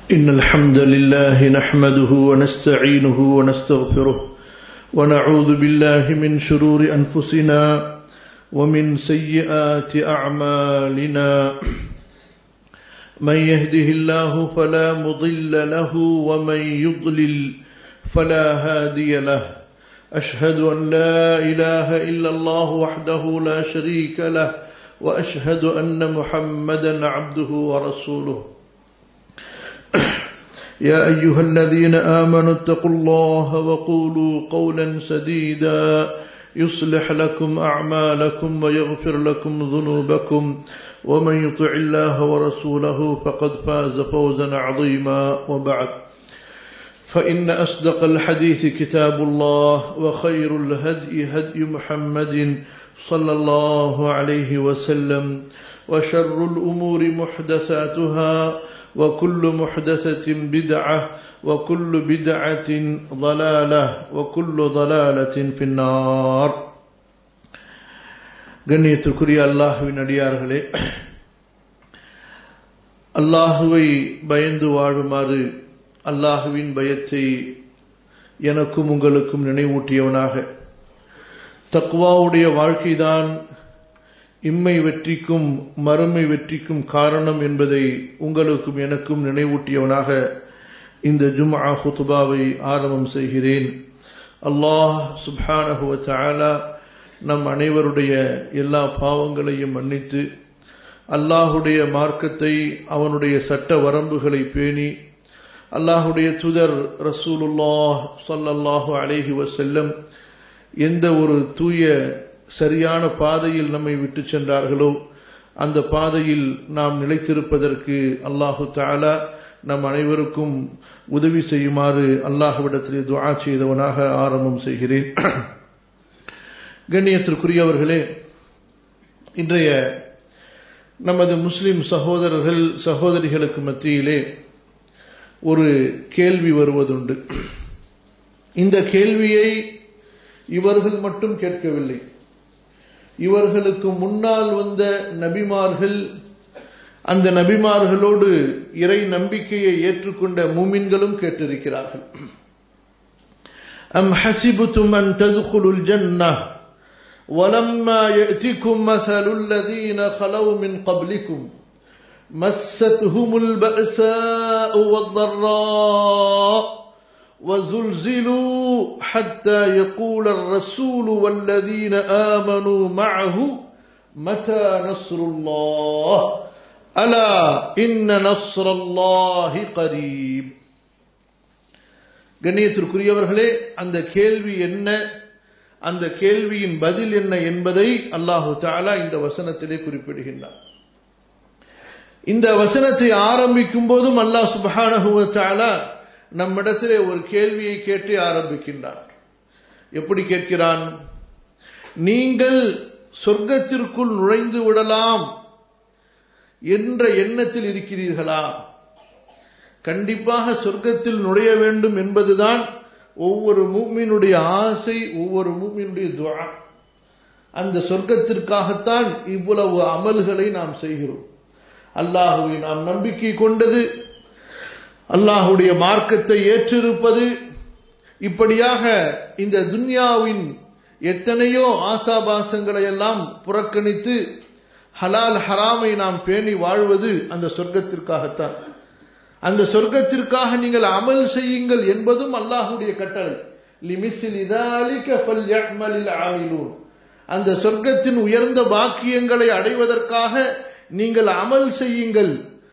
إن الحمد لله نحمده ونستعينه ونستغفره ونعوذ بالله من شرور أنفسنا ومن سيئات أعمالنا من يهده الله فلا مضل له ومن يضلل فلا هادي له أشهد أن لا إله إلا الله وحده لا شريك له وأشهد أن محمدا عبده ورسوله يا أيها الذين آمنوا اتقوا الله وقولوا قولا سديدا يصلح لكم أعمالكم ويغفر لكم ذنوبكم ومن يطع الله ورسوله فقد فاز فوزا عظيما وبعد فإن أصدق الحديث كتاب الله وخير الهدي هدي محمد صلى الله عليه وسلم وشر الأمور محدثاتها وكل محدثة بدعة وكل بدعة ضلالة وكل ضلالة في النار கண்ணியத்திற்குரிய அல்லாஹுவின் அடியார்களே அல்லாஹுவை பயந்து வாழுமாறு அல்லாஹுவின் பயத்தை எனக்கும் உங்களுக்கும் நினைவூட்டியவனாக தக்வாவுடைய வாழ்க்கைதான் இம்மை வெற்றிக்கும் மறுமை வெற்றிக்கும் காரணம் என்பதை உங்களுக்கும் எனக்கும் நினைவூட்டியவனாக இந்த ஜும்ஆ ஹுத்துபாவை ஆரம்பம் செய்கிறேன் அல்லாஹ் சுப்ஹானஹுவ தஆலா நம் அனைவருடைய எல்லா பாவங்களையும் மன்னித்து அல்லாஹுடைய மார்க்கத்தை அவனுடைய சட்ட வரம்புகளை பேணி அல்லாஹுடைய துதர் ரசூலுல்லாஹ் சொல்லல்லாஹு அலேஹி வசல்லம் எந்த ஒரு தூய சரியான பாதையில் நம்மை விட்டு சென்றார்களோ அந்த பாதையில் நாம் நிலைத்திருப்பதற்கு அல்லாஹு தாலா நம் அனைவருக்கும் உதவி செய்யுமாறு அல்லாஹுவிடத்திலே துவா செய்தவனாக ஆரம்பம் செய்கிறேன் கண்ணியத்திற்குரியவர்களே இன்றைய நமது முஸ்லிம் சகோதரர்கள் சகோதரிகளுக்கு மத்தியிலே ஒரு கேள்வி வருவதுண்டு இந்த கேள்வியை இவர்கள் மட்டும் கேட்கவில்லை இவர்களுக்கு முன்னால் வந்த நபிமார்கள் அந்த நபிமார்களோடு இறை நம்பிக்கையை ஏற்றுக்கொண்ட மூமின்களும் கேட்டிருக்கிறார்கள் அம் ஹசிபுத்தும் அன் ததுகுலுல் ஜன்னா ولما يأتكم مثل الذين خلوا من قبلكم مستهم البأساء والضراء وزلزلوا حتى يقول الرسول والذين آمنوا معه متى نصر الله ألا إن نصر الله قريب கண்ணியத்திற்குரியவர்களே அந்த கேள்வி என்ன அந்த கேள்வியின் பதில் என்ன என்பதை அல்லாஹு தாலா இந்த வசனத்திலே குறிப்பிடுகின்றார் இந்த வசனத்தை ஆரம்பிக்கும் போதும் அல்லாஹ் சுபஹானஹுவ தாலா நம்மிடத்திலே ஒரு கேள்வியை கேட்டு ஆரம்பிக்கின்றான் எப்படி கேட்கிறான் நீங்கள் சொர்க்கத்திற்குள் நுழைந்து விடலாம் என்ற எண்ணத்தில் இருக்கிறீர்களா கண்டிப்பாக சொர்க்கத்தில் நுழைய வேண்டும் என்பதுதான் ஒவ்வொரு மூமினுடைய ஆசை ஒவ்வொரு மூமினுடைய துவா அந்த சொர்க்கத்திற்காகத்தான் இவ்வளவு அமல்களை நாம் செய்கிறோம் அல்லாஹுவை நாம் நம்பிக்கை கொண்டது அல்லாஹுடைய மார்க்கத்தை ஏற்றிருப்பது இப்படியாக இந்த துன்யாவின் எத்தனையோ ஆசாபாசங்களை எல்லாம் புறக்கணித்து ஹலால் ஹராமை நாம் பேணி வாழ்வது அந்த சொர்க்கத்திற்காகத்தான் அந்த சொர்க்கத்திற்காக நீங்கள் அமல் செய்யுங்கள் என்பதும் அல்லாஹுடைய கட்டளை அந்த சொர்க்கத்தின் உயர்ந்த பாக்கியங்களை அடைவதற்காக நீங்கள் அமல் செய்யுங்கள்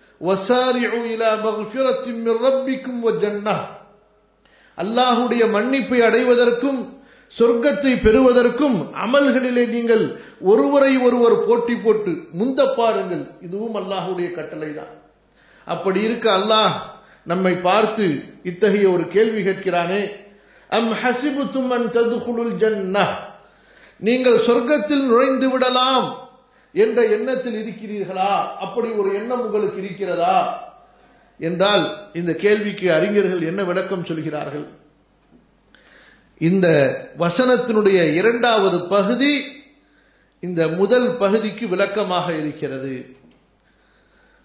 அல்லாஹுடைய மன்னிப்பை அடைவதற்கும் சொர்க்கத்தை பெறுவதற்கும் அமல்களிலே நீங்கள் ஒருவரை ஒருவர் போட்டி போட்டு முந்த பாருங்கள் இதுவும் அல்லாஹுடைய கட்டளை தான் அப்படி இருக்க அல்லாஹ் நம்மை பார்த்து இத்தகைய ஒரு கேள்வி கேட்கிறானே அம் ஹசிபுத்தும் அன் ததுகுலுல் ஜன்னா நீங்கள் சொர்க்கத்தில் நுழைந்து விடலாம் என்ற எண்ணத்தில் இருக்கிறீர்களா அப்படி ஒரு எண்ணம் உங்களுக்கு இருக்கிறதா என்றால் இந்த கேள்விக்கு அறிஞர்கள் என்ன விளக்கம் சொல்கிறார்கள் இந்த வசனத்தினுடைய இரண்டாவது பகுதி இந்த முதல் பகுதிக்கு விளக்கமாக இருக்கிறது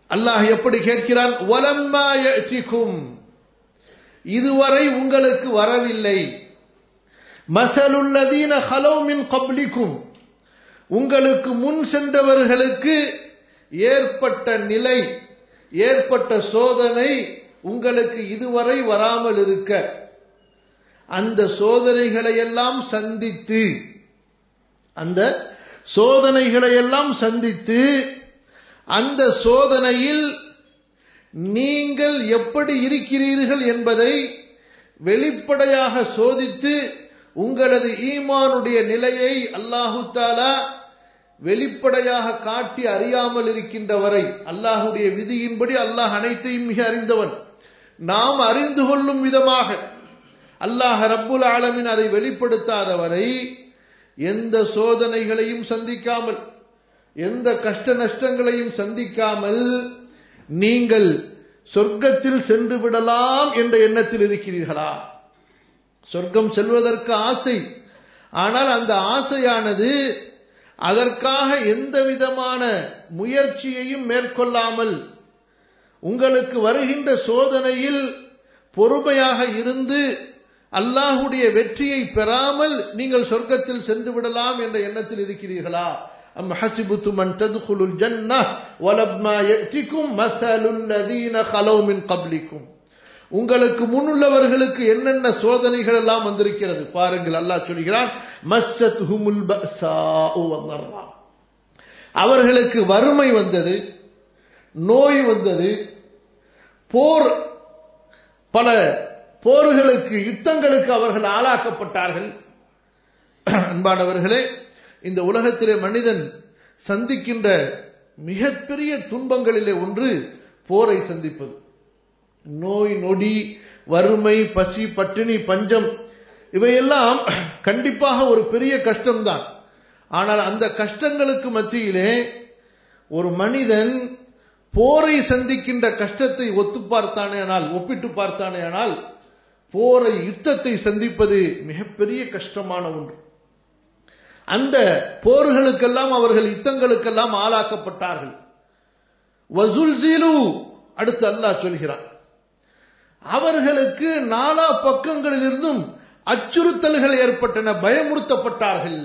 அல்லாஹ் எப்படி கேட்கிறான் வலம்மா யஅதிகும் இதுவரை உங்களுக்கு வரவில்லை மசலுல்லதீன ஹலோ மின் கப்லிக்கும் உங்களுக்கு முன் சென்றவர்களுக்கு ஏற்பட்ட நிலை ஏற்பட்ட சோதனை உங்களுக்கு இதுவரை வராமல் இருக்க அந்த சோதனைகளை எல்லாம் சந்தித்து அந்த சோதனைகளை எல்லாம் சந்தித்து அந்த சோதனையில் நீங்கள் எப்படி இருக்கிறீர்கள் என்பதை வெளிப்படையாக சோதித்து உங்களது ஈமானுடைய நிலையை அல்லாஹு தாலா வெளிப்படையாக காட்டி அறியாமல் இருக்கின்ற வரை அல்லாஹுடைய விதியின்படி அல்லாஹ் அனைத்தையும் மிக அறிந்தவன் நாம் அறிந்து கொள்ளும் விதமாக அல்லாஹ் ரப்புல் ஆலமின் அதை வெளிப்படுத்தாத வரை எந்த சோதனைகளையும் சந்திக்காமல் எந்த கஷ்ட நஷ்டங்களையும் சந்திக்காமல் நீங்கள் சொர்க்கத்தில் சென்று விடலாம் என்ற எண்ணத்தில் இருக்கிறீர்களா சொர்க்கம் செல்வதற்கு ஆசை ஆனால் அந்த ஆசையானது அதற்காக எந்த விதமான முயற்சியையும் மேற்கொள்ளாமல் உங்களுக்கு வருகின்ற சோதனையில் பொறுமையாக இருந்து அல்லாஹுடைய வெற்றியை பெறாமல் நீங்கள் சொர்க்கத்தில் சென்று விடலாம் என்ற எண்ணத்தில் இருக்கிறீர்களா أم حسبتم أن تدخلوا الجنة ولما يأتكم مثل الذين خلوا من قبلكم உங்களுக்கு முன்னுள்ளவர்களுக்கு என்னென்ன சோதனைகள் எல்லாம் வந்திருக்கிறது பாருங்கள் அல்லாஹ் சொல்கிறான் மஸ்ஸத் ஹுமுல் அவர்களுக்கு வறுமை வந்தது நோய் வந்தது போர் பல போர்களுக்கு யுத்தங்களுக்கு அவர்கள் ஆளாக்கப்பட்டார்கள் அன்பானவர்களே இந்த உலகத்திலே மனிதன் சந்திக்கின்ற மிகப்பெரிய துன்பங்களிலே ஒன்று போரை சந்திப்பது நோய் நொடி வறுமை பசி பட்டினி பஞ்சம் இவையெல்லாம் கண்டிப்பாக ஒரு பெரிய கஷ்டம்தான் ஆனால் அந்த கஷ்டங்களுக்கு மத்தியிலே ஒரு மனிதன் போரை சந்திக்கின்ற கஷ்டத்தை ஒத்து பார்த்தானேனால் ஒப்பிட்டு பார்த்தானேனால் போரை யுத்தத்தை சந்திப்பது மிகப்பெரிய கஷ்டமான ஒன்று அந்த போர்களுக்கெல்லாம் அவர்கள் யுத்தங்களுக்கெல்லாம் ஆளாக்கப்பட்டார்கள் வசுல்சீலு அடுத்து அல்லாஹ் சொல்கிறான் அவர்களுக்கு நாலா பக்கங்களிலிருந்தும் அச்சுறுத்தல்கள் ஏற்பட்டன பயமுறுத்தப்பட்டார்கள்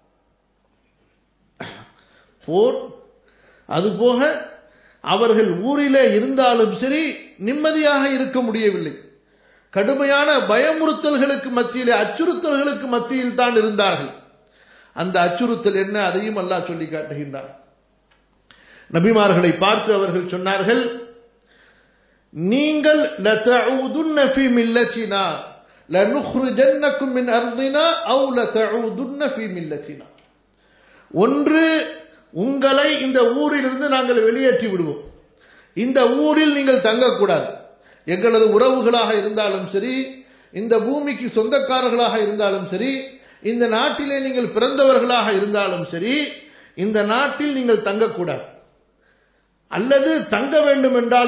போர் அதுபோக அவர்கள் ஊரிலே இருந்தாலும் சரி நிம்மதியாக இருக்க முடியவில்லை கடுமையான பயமுறுத்தல்களுக்கு மத்தியிலே அச்சுறுத்தல்களுக்கு மத்தியில் தான் இருந்தார்கள் அந்த அச்சுறுத்தல் என்ன அதையும் அல்லாஹ் சொல்லி காட்டுகின்றார் நபிமார்களை பார்த்து அவர்கள் சொன்னார்கள் நீங்கள் لتعودن في ملتنا لنخرجنكم من ارضنا او لتعودن في ملتنا ஒன்று உங்களை இந்த ஊரிலிருந்து நாங்கள் வெளியேற்றி விடுவோம் இந்த ஊரில் நீங்கள் தங்கக்கூடாது எங்களது உறவுகளாக இருந்தாலும் சரி இந்த பூமிக்கு சொந்தக்காரர்களாக இருந்தாலும் சரி இந்த நாட்டிலே நீங்கள் பிறந்தவர்களாக இருந்தாலும் சரி இந்த நாட்டில் நீங்கள் தங்கக்கூடாது அல்லது தங்க வேண்டும் என்றால்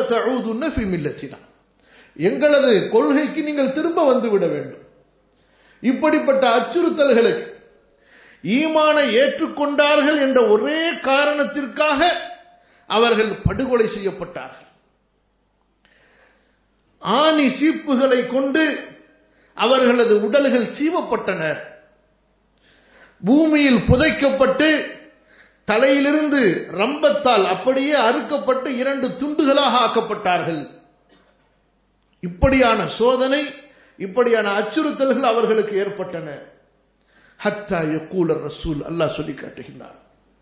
எங்களது கொள்கைக்கு நீங்கள் திரும்ப வந்து விட வேண்டும் இப்படிப்பட்ட அச்சுறுத்தல்களுக்கு ஈமானை ஏற்றுக்கொண்டார்கள் என்ற ஒரே காரணத்திற்காக அவர்கள் படுகொலை செய்யப்பட்டார்கள் ஆணி சீப்புகளை கொண்டு அவர்களது உடல்கள் சீவப்பட்டன பூமியில் புதைக்கப்பட்டு தலையிலிருந்து ரம்பத்தால் அப்படியே அறுக்கப்பட்டு இரண்டு துண்டுகளாக ஆக்கப்பட்டார்கள் இப்படியான சோதனை இப்படியான அச்சுறுத்தல்கள் அவர்களுக்கு ஏற்பட்டன ஹத்தா யக்கூலர் ரசூல் அல்லாஹ் சொல்லி காட்டுகின்றார்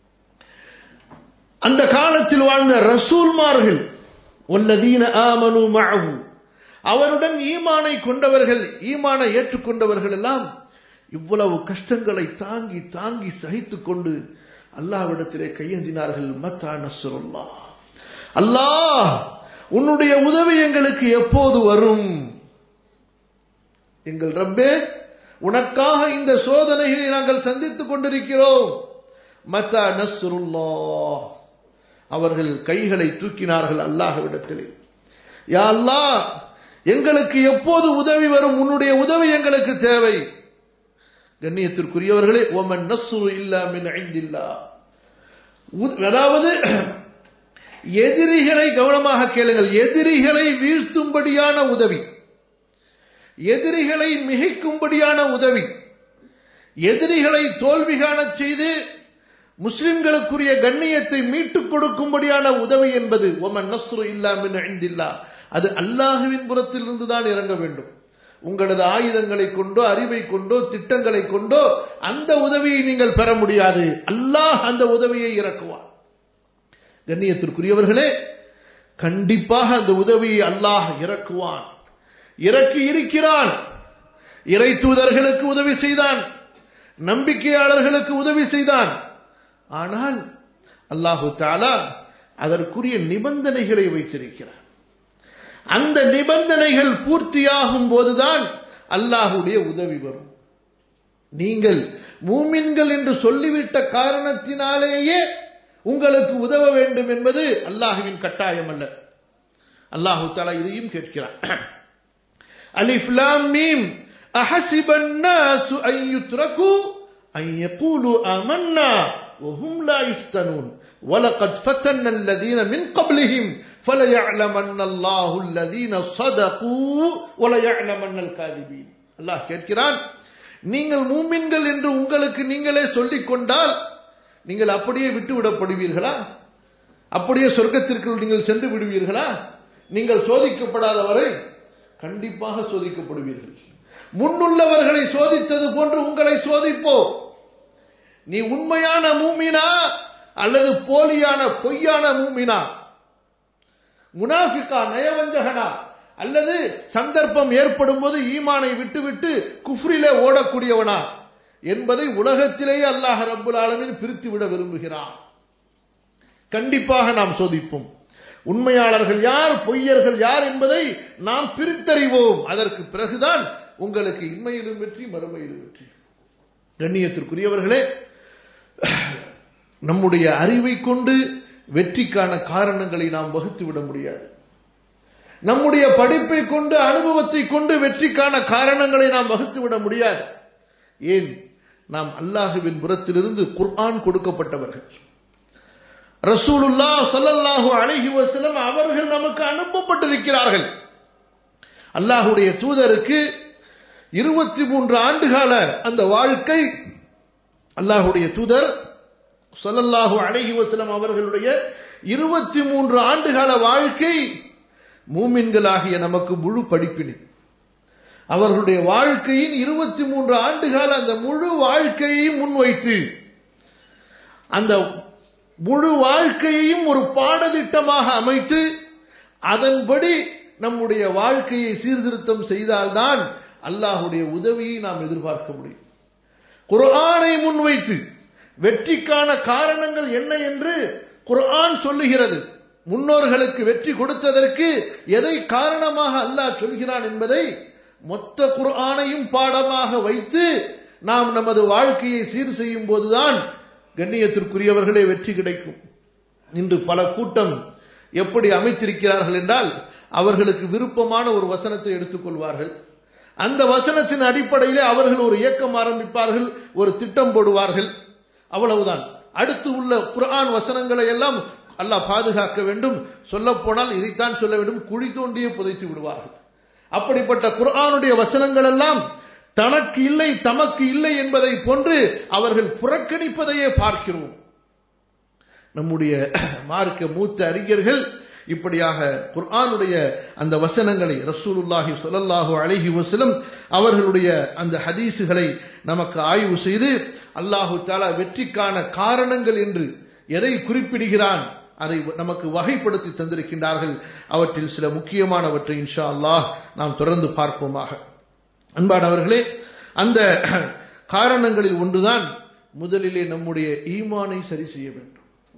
அந்த காலத்தில் வாழ்ந்த ரசூல்மார்கள் ஒல்லதீன ஆமனு மஅஹு அவருடன் ஈமானை கொண்டவர்கள் ஈமானை ஏற்றுக்கொண்டவர்கள் எல்லாம் இவ்வளவு கஷ்டங்களை தாங்கி தாங்கி சகித்துக் கொண்டு அல்லாவிடத்திலே கையேந்தினார்கள் மத்தா நஸ்ருல்லா அல்லாஹ் உன்னுடைய உதவி எங்களுக்கு எப்போது வரும் எங்கள் ரப்பே உனக்காக இந்த சோதனைகளை நாங்கள் சந்தித்துக் கொண்டிருக்கிறோம் மத்தா நஸ்ருல்லா அவர்கள் கைகளை தூக்கினார்கள் அல்லாஹ்விடத்திலே யா அல்லாஹ் எங்களுக்கு எப்போது உதவி வரும் உன்னுடைய உதவி எங்களுக்கு தேவை கண்ணியத்திற்குரியவர்களே ஓமன் நஸ்ரு இல்லா மின் ஐந்தில்லா அதாவது எதிரிகளை கவனமாக கேளுங்கள் எதிரிகளை வீழ்த்தும்படியான உதவி எதிரிகளை மிகைக்கும்படியான உதவி எதிரிகளை தோல்வி காணச் செய்து முஸ்லிம்களுக்குரிய கண்ணியத்தை மீட்டுக் கொடுக்கும்படியான உதவி என்பது ஒமன் நஸ்ரு இல்லாமின் ஐந்தில்லா அது அல்லாஹுவின் புறத்திலிருந்து தான் இறங்க வேண்டும் உங்களது ஆயுதங்களை கொண்டோ அறிவை கொண்டோ திட்டங்களை கொண்டோ அந்த உதவியை நீங்கள் பெற முடியாது அல்லாஹ் அந்த உதவியை இறக்குவார் கண்ணியத்திற்குரியவர்களே கண்டிப்பாக அந்த உதவியை அல்லாஹ் இறக்குவான் இறக்கி இருக்கிறான் இறை தூதர்களுக்கு உதவி செய்தான் நம்பிக்கையாளர்களுக்கு உதவி செய்தான் ஆனால் அல்லாஹு தாலா அதற்குரிய நிபந்தனைகளை வைத்திருக்கிறார் அந்த நிபந்தனைகள் பூர்த்தியாகும் போதுதான் அல்லாஹுடைய உதவி வரும் நீங்கள் மூமின்கள் என்று சொல்லிவிட்ட காரணத்தினாலேயே உங்களுக்கு உதவ வேண்டும் என்பது அல்லாஹுவின் கட்டாயம் அல்ல அல்லாஹு தாலா இதையும் கேட்கிறான் அலிஃப் லாம் மீம் أحسب الناس أن يتركوا أن يقولوا آمنا وهم لا يفتنون ولقد فتنا الذين من قبلهم فليعلمن الله الذين صدقوا وليعلمن الكاذبين الله கேட்கிறான் நீங்கள் மூமின்கள் என்று உங்களுக்கு நீங்களே சொல்லிக் கொண்டால் நீங்கள் அப்படியே விட்டு விடப்படுவீர்களா அப்படியே சொர்க்கத்திற்கு நீங்கள் சென்று விடுவீர்களா நீங்கள் சோதிக்கப்படாதவரை கண்டிப்பாக சோதிக்கப்படுவீர்கள் முன்னுள்ளவர்களை சோதித்தது போன்று உங்களை சோதிப்போம் நீ உண்மையான மூமினா அல்லது போலியான பொய்யான மூமினா முனாஃபிகா நயவஞ்சகனா அல்லது சந்தர்ப்பம் ஏற்படும் போது ஈமானை விட்டுவிட்டு குஃப்ரிலே ஓடக்கூடியவனா என்பதை உலகத்திலேயே அல்லாஹ் ரப்புல் ஆலமின் பிரித்து விட விரும்புகிறான் கண்டிப்பாக நாம் சோதிப்போம் உண்மையாளர்கள் யார் பொய்யர்கள் யார் என்பதை நாம் பிரித்தறிவோம் அதற்கு பிறகுதான் உங்களுக்கு இன்மையிலும் வெற்றி மறுமையிலும் வெற்றி கண்ணியத்திற்குரியவர்களே நம்முடைய அறிவை கொண்டு வெற்றிக்கான காரணங்களை நாம் வகுத்து விட முடியாது நம்முடைய படிப்பை கொண்டு அனுபவத்தை கொண்டு வெற்றிக்கான காரணங்களை நாம் வகுத்து விட முடியாது ஏன் நாம் அல்லாஹுவின் புறத்திலிருந்து குர்ஆன் கொடுக்கப்பட்டவர்கள் ரசூலுல்லா சல்லல்லாஹு அலைஹி வஸல்லம் அவர்கள் நமக்கு அனுப்பப்பட்டிருக்கிறார்கள் அல்லாஹுடைய தூதருக்கு இருபத்தி மூன்று ஆண்டுகால அந்த வாழ்க்கை அல்லாஹுடைய தூதர் சொல்லல்லாஹு அழகி வசலம் அவர்களுடைய இருபத்தி மூன்று ஆண்டுகால வாழ்க்கை மூமின்களாகிய நமக்கு முழு படிப்பினை அவர்களுடைய வாழ்க்கையின் இருபத்தி மூன்று ஆண்டுகால அந்த முழு வாழ்க்கையையும் முன்வைத்து அந்த முழு வாழ்க்கையையும் ஒரு பாடத்திட்டமாக அமைத்து அதன்படி நம்முடைய வாழ்க்கையை சீர்திருத்தம் செய்தால்தான் அல்லாஹுடைய உதவியை நாம் எதிர்பார்க்க முடியும் குர்ஆனை முன்வைத்து வெற்றிக்கான காரணங்கள் என்ன என்று குர்ஆன் சொல்லுகிறது முன்னோர்களுக்கு வெற்றி கொடுத்ததற்கு எதை காரணமாக அல்லாஹ் சொல்கிறான் என்பதை மொத்த குர்ஆனையும் பாடமாக வைத்து நாம் நமது வாழ்க்கையை சீர் செய்யும் போதுதான் கண்ணியத்திற்குரியவர்களே வெற்றி கிடைக்கும் இன்று பல கூட்டம் எப்படி அமைத்திருக்கிறார்கள் என்றால் அவர்களுக்கு விருப்பமான ஒரு வசனத்தை எடுத்துக்கொள்வார்கள் அந்த வசனத்தின் அடிப்படையிலே அவர்கள் ஒரு இயக்கம் ஆரம்பிப்பார்கள் ஒரு திட்டம் போடுவார்கள் அவ்வளவுதான் அடுத்து உள்ள குர்ஆன் வசனங்களை எல்லாம் அல்லாஹ் பாதுகாக்க வேண்டும் சொல்ல போனால் இதைத்தான் சொல்ல வேண்டும் குழி தோண்டியே புதைத்து விடுவார்கள் அப்படிப்பட்ட குர்ஆனுடைய வசனங்கள் எல்லாம் தனக்கு இல்லை தமக்கு இல்லை என்பதை போன்று அவர்கள் புறக்கணிப்பதையே பார்க்கிறோம் நம்முடைய மார்க்க மூத்த அறிஞர்கள் இப்படியாக குர்ஆனுடைய அந்த வசனங்களை ரசூலுல்லாஹி சொல்லல்லாஹு அழகி வசலம் அவர்களுடைய அந்த ஹதீசுகளை நமக்கு ஆய்வு செய்து அல்லாஹு தாலா வெற்றிக்கான காரணங்கள் என்று எதை குறிப்பிடுகிறான் அதை நமக்கு வகைப்படுத்தி தந்திருக்கின்றார்கள் அவற்றில் சில முக்கியமானவற்றை இன்ஷா அல்லாஹ் நாம் தொடர்ந்து பார்ப்போமாக அன்பானவர்களே அந்த காரணங்களில் ஒன்றுதான் முதலிலே நம்முடைய ஈமானை சரி செய்ய வேண்டும்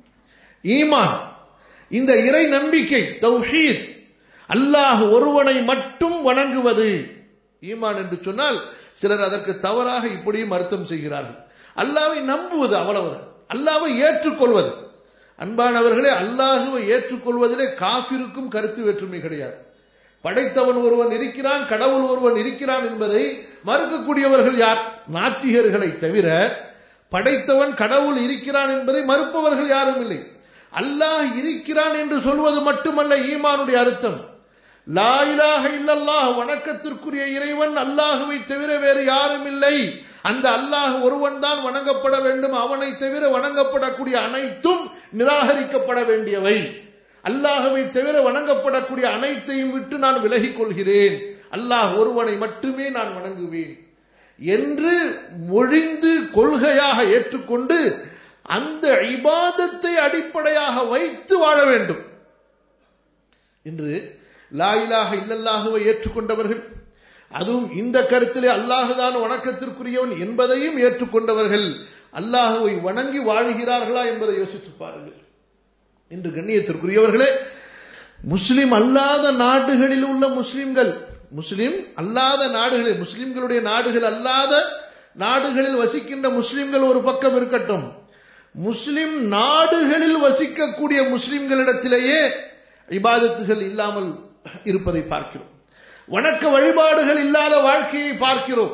ஈமான் இந்த இறை நம்பிக்கை தௌஹீத் அல்லாஹ் ஒருவனை மட்டும் வணங்குவது ஈமான் என்று சொன்னால் சிலர் அதற்கு தவறாக இப்படியும் அர்த்தம் செய்கிறார்கள் அல்லாவை நம்புவது அவ்வளவுதான் அல்லாவை ஏற்றுக்கொள்வது அன்பானவர்களே அல்லாஹுவை ஏற்றுக்கொள்வதிலே காபிருக்கும் கருத்து வேற்றுமை கிடையாது படைத்தவன் ஒருவன் இருக்கிறான் கடவுள் ஒருவன் இருக்கிறான் என்பதை மறுக்கக்கூடியவர்கள் யார் நாத்திகர்களை தவிர படைத்தவன் கடவுள் இருக்கிறான் என்பதை மறுப்பவர்கள் யாரும் இல்லை அல்லாஹ் இருக்கிறான் என்று சொல்வது மட்டுமல்ல ஈமானுடைய அர்த்தம் லா இலாஹ இல்லல்லாஹ் வணக்கத்திற்குரிய இறைவன் அல்லாஹுவை தவிர வேறு யாரும் இல்லை அந்த அல்லாஹ் ஒருவன் தான் வணங்கப்பட வேண்டும் அவனை தவிர வணங்கப்படக்கூடிய அனைத்தும் நிராகரிக்கப்பட வேண்டியவை அல்லாஹுவை தவிர வணங்கப்படக்கூடிய அனைத்தையும் விட்டு நான் விலகிக் கொள்கிறேன் அல்லாஹ் ஒருவனை மட்டுமே நான் வணங்குவேன் என்று மொழிந்து கொள்கையாக ஏற்றுக்கொண்டு அந்த இபாதத்தை அடிப்படையாக வைத்து வாழ வேண்டும் என்று லாயிலாக இல்லல்லாகவை ஏற்றுக்கொண்டவர்கள் அதுவும் இந்த கருத்திலே அல்லாஹுதான் வணக்கத்திற்குரியவன் என்பதையும் ஏற்றுக்கொண்டவர்கள் அல்லாஹுவை வணங்கி வாழுகிறார்களா என்பதை யோசித்து பாருங்கள் இன்று கண்ணியத்திற்குரியவர்களே முஸ்லிம் அல்லாத நாடுகளில் உள்ள முஸ்லிம்கள் முஸ்லிம் அல்லாத நாடுகளில் முஸ்லிம்களுடைய நாடுகள் அல்லாத நாடுகளில் வசிக்கின்ற முஸ்லிம்கள் ஒரு பக்கம் இருக்கட்டும் முஸ்லிம் நாடுகளில் வசிக்கக்கூடிய முஸ்லிம்களிடத்திலேயே இபாதத்துகள் இல்லாமல் இருப்பதை பார்க்கிறோம் வணக்க வழிபாடுகள் இல்லாத வாழ்க்கையை பார்க்கிறோம்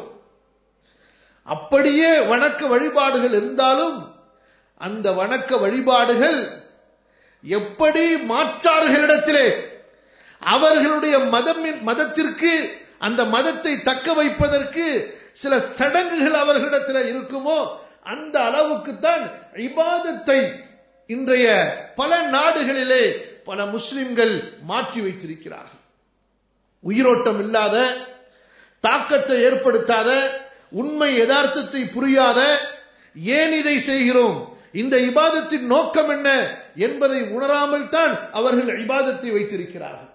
அப்படியே வணக்க வழிபாடுகள் இருந்தாலும் அந்த வணக்க வழிபாடுகள் எப்படி மாற்றார்களிடத்திலே அவர்களுடைய மதம் மதத்திற்கு அந்த மதத்தை தக்க வைப்பதற்கு சில சடங்குகள் அவர்களிடத்தில் இருக்குமோ அந்த அளவுக்குத்தான் இபாதத்தை இன்றைய பல நாடுகளிலே பல முஸ்லிம்கள் மாற்றி வைத்திருக்கிறார்கள் உயிரோட்டம் இல்லாத தாக்கத்தை ஏற்படுத்தாத உண்மை யதார்த்தத்தை புரியாத ஏன் இதை செய்கிறோம் இந்த இபாதத்தின் நோக்கம் என்ன என்பதை உணராமல் தான் அவர்கள் இபாதத்தை வைத்திருக்கிறார்கள்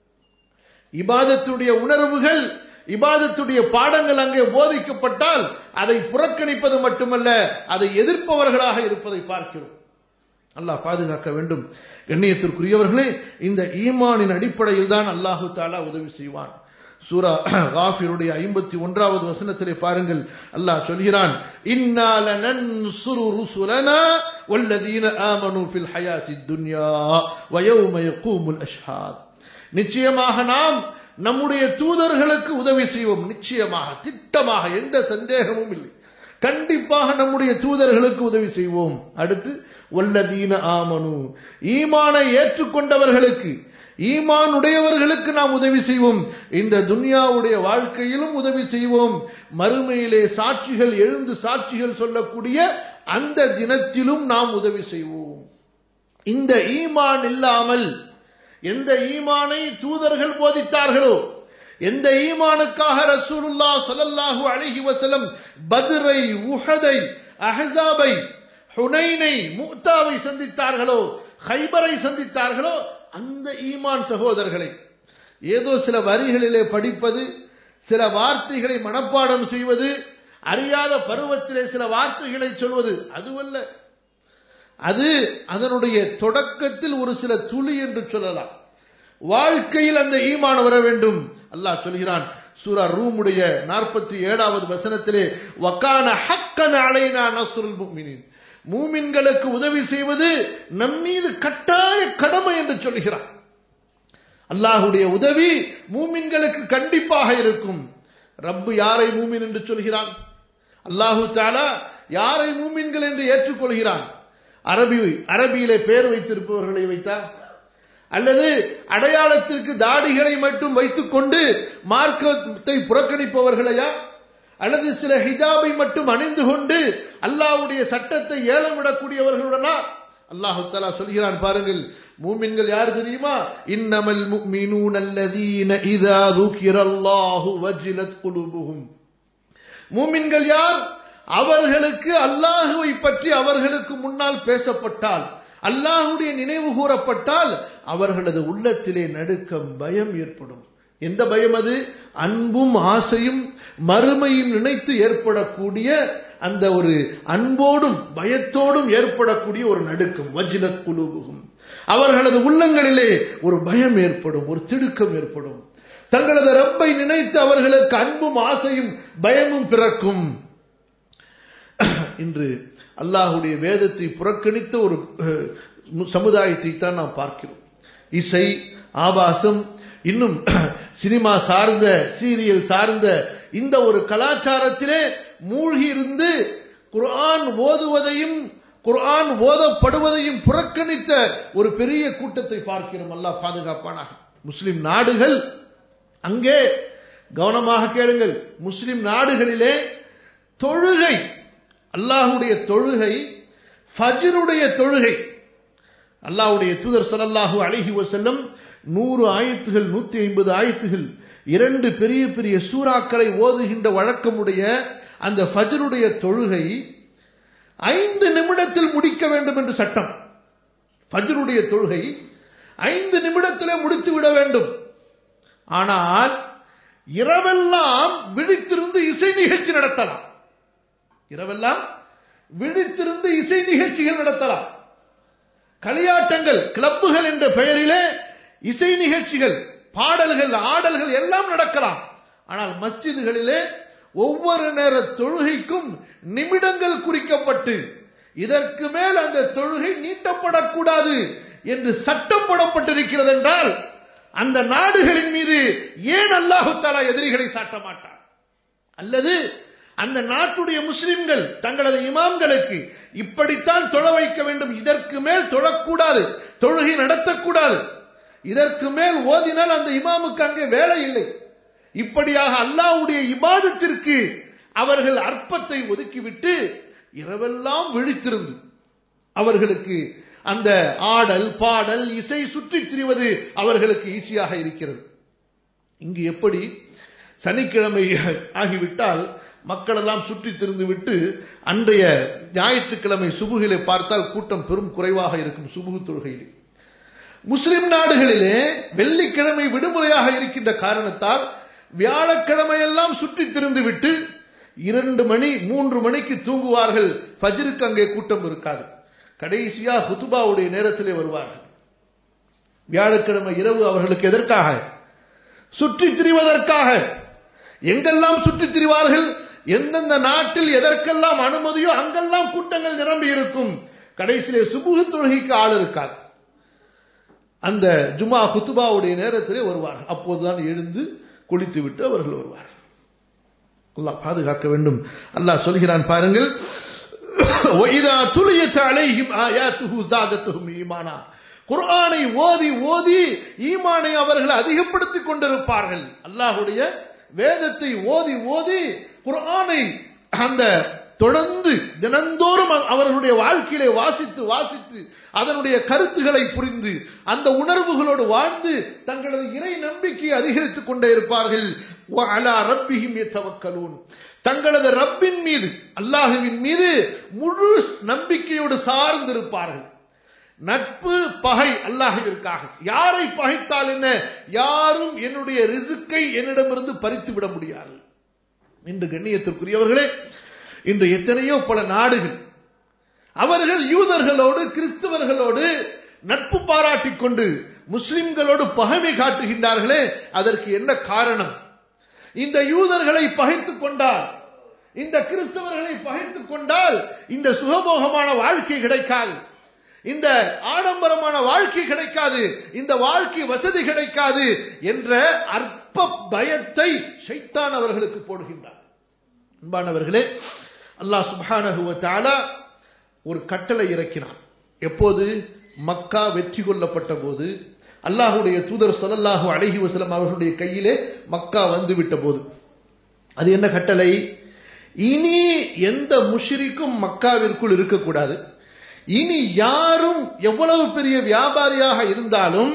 இபாதத்துடைய உணர்வுகள் இபாதத்துடைய பாடங்கள் அங்கே போதிக்கப்பட்டால் அதை புறக்கணிப்பது மட்டுமல்ல அதை எதிர்ப்பவர்களாக இருப்பதை பார்க்கிறோம் அல்லாஹ் பாதுகாக்க வேண்டும் கண்ணியத்திற்குரியவர்களே இந்த ஈமானின் அடிப்படையில் தான் அல்லாஹு தாலா உதவி செய்வான் சூரா காஃபிருடைய ஐம்பத்தி ஒன்றாவது வசனத்திலே பாருங்கள் அல்லாஹ் சொல்கிறான் இன்னால நன்சுரு ருசுலனா வல்லதீன ஆமனு ஃபில் ஹயாத்தி துன்யா வயௌம யகூமுல் அஷ்ஹாத் நிச்சயமாக நாம் நம்முடைய தூதர்களுக்கு உதவி செய்வோம் நிச்சயமாக திட்டமாக எந்த சந்தேகமும் இல்லை கண்டிப்பாக நம்முடைய தூதர்களுக்கு உதவி செய்வோம் அடுத்து வல்லதீன ஆமனு ஈமானை ஏற்றுக்கொண்டவர்களுக்கு ஈமான் உடையவர்களுக்கு நாம் உதவி செய்வோம் இந்த துன்யாவுடைய வாழ்க்கையிலும் உதவி செய்வோம் மறுமையிலே சாட்சிகள் எழுந்து சாட்சிகள் சொல்லக்கூடிய அந்த தினத்திலும் நாம் உதவி செய்வோம் இந்த ஈமான் இல்லாமல் எந்த ஈமானை தூதர்கள் போதித்தார்களோ எந்த ஈமானுக்காக ரசூலுல்லா சல்லல்லாஹு அலைஹி வஸல்லம் பத்ரை உஹதை அஹஸாபை ஹுனைனை முக்தாவை சந்தித்தார்களோ ஹைபரை சந்தித்தார்களோ அந்த ஈமான் சகோதரர்களை ஏதோ சில வரிகளிலே படிப்பது சில வார்த்தைகளை மனப்பாடம் செய்வது அறியாத பருவத்திலே சில வார்த்தைகளை சொல்வது அதுவல்ல அது அதனுடைய தொடக்கத்தில் ஒரு சில துளி என்று சொல்லலாம் வாழ்க்கையில் அந்த ஈமான் வர வேண்டும் அல்லாஹ் சொல்கிறான் சூரா ரூமுடைய நாற்பத்தி ஏழாவது வசனத்திலே வக்கான ஹக்கன அலைனா நஸ்ருல் முக்மினின் மூமின்களுக்கு உதவி செய்வது நம் மீது கட்டாய கடமை என்று சொல்கிறான் அல்லாஹுடைய உதவி மூமின்களுக்கு கண்டிப்பாக இருக்கும் ரப்பு யாரை மூமின் என்று சொல்கிறான் அல்லாஹு தாலா யாரை மூமின்கள் என்று ஏற்றுக்கொள்கிறான் அரபி அரபியிலே பெயர் வைத்திருப்பவர்களை வைத்தார் அல்லது அடையாளத்திற்கு தாடிகளை மட்டும் வைத்துக் கொண்டு மார்க்கத்தை புறக்கணிப்பவர்களையா அல்லது சில ஹிஜாபை மட்டும் அணிந்து கொண்டு அல்லாஹ்வுடைய சட்டத்தை ஏலம் விடக்கூடியவர்களுடனா அல்லாஹு தலா சொல்கிறான் பாருங்கள் மூமின்கள் யார் தெரியுமா இன்னமல் முஃமினூன அல்லதீன இதா ذُكِرَ வஜிலத் குலுபுஹும் மூமின்கள் யார் அவர்களுக்கு அல்லாஹுவை பற்றி அவர்களுக்கு முன்னால் பேசப்பட்டால் அல்லாஹுடைய நினைவு கூறப்பட்டால் அவர்களது உள்ளத்திலே நடுக்கம் பயம் ஏற்படும் எந்த பயம் அது அன்பும் ஆசையும் மறுமையும் நினைத்து ஏற்படக்கூடிய அந்த ஒரு அன்போடும் பயத்தோடும் ஏற்படக்கூடிய ஒரு நடுக்கம் வஜ்லத் குழுவுகும் அவர்களது உள்ளங்களிலே ஒரு பயம் ஏற்படும் ஒரு திடுக்கம் ஏற்படும் தங்களது ரப்பை நினைத்து அவர்களுக்கு அன்பும் ஆசையும் பயமும் பிறக்கும் இன்று அல்லாஹுடைய வேதத்தை புறக்கணித்த ஒரு சமுதாயத்தை தான் நாம் பார்க்கிறோம் இசை ஆபாசம் இன்னும் சினிமா சார்ந்த சீரியல் சார்ந்த இந்த ஒரு கலாச்சாரத்திலே மூழ்கி இருந்து குர்ஆன் ஓதுவதையும் குர்ஆன் ஓதப்படுவதையும் புறக்கணித்த ஒரு பெரிய கூட்டத்தை பார்க்கிறோம் அல்லாஹ் பாதுகாப்பானாக முஸ்லிம் நாடுகள் அங்கே கவனமாக கேளுங்கள் முஸ்லிம் நாடுகளிலே தொழுகை அல்லாஹுடைய தொழுகை ஃபஜ்ருடைய தொழுகை அல்லாஹ்வுடைய தூதர் ஸல்லல்லாஹு அலைஹி வஸல்லம் நூறு ஆயத்துகள் நூத்தி ஐம்பது ஆயத்துகள் இரண்டு பெரிய பெரிய சூறாக்களை ஓதுகின்ற வழக்கமுடைய அந்த ஃபஜ்ருடைய தொழுகை ஐந்து நிமிடத்தில் முடிக்க வேண்டும் என்று சட்டம் ஃபஜ்ருடைய தொழுகை ஐந்து நிமிடத்திலே முடித்து விட வேண்டும் ஆனால் இரவெல்லாம் விழித்திருந்து இசை நிகழ்ச்சி நடத்தலாம் இரவெல்லாம் விழித்திருந்து இசை நிகழ்ச்சிகள் நடத்தலாம் களியாட்டங்கள் கிளப்புகள் என்ற பெயரிலே இசை நிகழ்ச்சிகள் பாடல்கள் ஆடல்கள் எல்லாம் நடக்கலாம் ஆனால் மஸ்ஜிதுகளிலே ஒவ்வொரு நேர தொழுகைக்கும் நிமிடங்கள் குறிக்கப்பட்டு இதற்கு மேல் அந்த தொழுகை நீட்டப்படக்கூடாது என்று சட்டம் போடப்பட்டிருக்கிறது என்றால் அந்த நாடுகளின் மீது ஏன் அல்லாஹு தாலா எதிரிகளை சாட்ட மாட்டார் அல்லது அந்த நாட்டுடைய முஸ்லிம்கள் தங்களது இமாம்களுக்கு இப்படித்தான் தொழ வைக்க வேண்டும் இதற்கு மேல் தொழக்கூடாது தொழுகை நடத்தக்கூடாது இதற்கு மேல் ஓதினால் அந்த இமாமுக்கு அங்கே வேலை இல்லை இப்படியாக அல்லாஹ்வுடைய இபாதத்திற்கு அவர்கள் அற்பத்தை ஒதுக்கிவிட்டு இரவெல்லாம் விழித்திருந்து அவர்களுக்கு அந்த ஆடல் பாடல் இசை சுற்றித் திரிவது அவர்களுக்கு ஈஸியாக இருக்கிறது இங்கு எப்படி சனிக்கிழமை ஆகிவிட்டால் மக்கள் எல்லாம் சுற்றித் திரிந்து விட்டு அன்றைய ஞாயிற்றுக்கிழமை சுபுகிலே பார்த்தால் கூட்டம் பெரும் குறைவாக இருக்கும் சுபுகு தொழுகையிலே முஸ்லிம் நாடுகளிலே வெள்ளிக்கிழமை விடுமுறையாக இருக்கின்ற காரணத்தால் வியாழக்கிழமை எல்லாம் சுற்றித் திரிந்து விட்டு இரண்டு மணி மூன்று மணிக்கு தூங்குவார்கள் ஃபஜ்ருக்கு அங்கே கூட்டம் இருக்காது கடைசியா ஹுதுபாவுடைய நேரத்திலே வருவார்கள் வியாழக்கிழமை இரவு அவர்களுக்கு எதற்காக சுற்றித் திரிவதற்காக எங்கெல்லாம் சுற்றித் திரிவார்கள் எந்தெந்த நாட்டில் எதற்கெல்லாம் அனுமதியோ அங்கெல்லாம் கூட்டங்கள் நிரம்பி இருக்கும் கடைசியிலே சுபுகு தொழுகைக்கு ஆள் இருக்காது அந்த ஜுமா குத்துபாவுடைய நேரத்திலே வருவார்கள் அப்போதுதான் எழுந்து குளித்து விட்டு அவர்கள் வருவார்கள் அல்லாஹ் பாதுகாக்க வேண்டும் அல்லாஹ் சொல்கிறான் பாருங்கள் وَإِذَا تُلِيَتْ عَلَيْهِمْ آيَاتُهُ زَادَتْهُمْ إِيمَانًا குர்ஆனை ஓதி ஓதி ஈமானை அவர்கள் அதிகப்படுத்திக் கொண்டிருப்பார்கள் அல்லாஹ்வுடைய வேதத்தை ஓதி ஓதி குர்ஆனை அந்த தொடர்ந்து தினந்தோறும் அவர்களுடைய வாழ்க்கையிலே வாசித்து வாசித்து அதனுடைய கருத்துக்களை புரிந்து அந்த உணர்வுகளோடு வாழ்ந்து தங்களது இறை நம்பிக்கையை அதிகரித்துக் கொண்டே இருப்பார்கள் அலா ரப்பிஹிம் யத்தவக்கலூன் தங்களது ரப்பின் மீது அல்லாஹுவின் மீது முழு நம்பிக்கையோடு சார்ந்திருப்பார்கள் நட்பு பகை அல்லாஹுவிற்காக யாரை பகைத்தால் என்ன யாரும் என்னுடைய ரிசுக்கை என்னிடமிருந்து பறித்து விட முடியாது இன்று கண்ணியத்திற்குரியவர்களே இன்று எத்தனையோ பல நாடுகள் அவர்கள் யூதர்களோடு கிறிஸ்தவர்களோடு நட்பு பாராட்டிக் கொண்டு முஸ்லிம்களோடு பகைமை காட்டுகின்றார்களே அதற்கு என்ன காரணம் இந்த யூதர்களை பகைத்துக் கொண்டால் இந்த கிறிஸ்தவர்களை பகைத்துக் கொண்டால் இந்த சுகபோகமான வாழ்க்கை கிடைக்காது இந்த ஆடம்பரமான வாழ்க்கை கிடைக்காது இந்த வாழ்க்கை வசதி கிடைக்காது என்ற அற்ப பயத்தை ஷைத்தான் அவர்களுக்கு போடுகின்றார் அன்பானவர்களே அல்லாஹ் சுப்ஹானஹு தஆலா ஒரு கட்டளை இறக்கினான் எப்போது மக்கா வெற்றி கொள்ளப்பட்ட போது அல்லாஹுடைய தூதர் ஸல்லல்லாஹு அலைஹி வஸல்லம் அவர்களுடைய கையிலே மக்கா வந்து விட்ட போது அது என்ன கட்டளை இனி எந்த முஷ்ரிக்கும் மக்காவிற்குள் இருக்கக்கூடாது இனி யாரும் எவ்வளவு பெரிய வியாபாரியாக இருந்தாலும்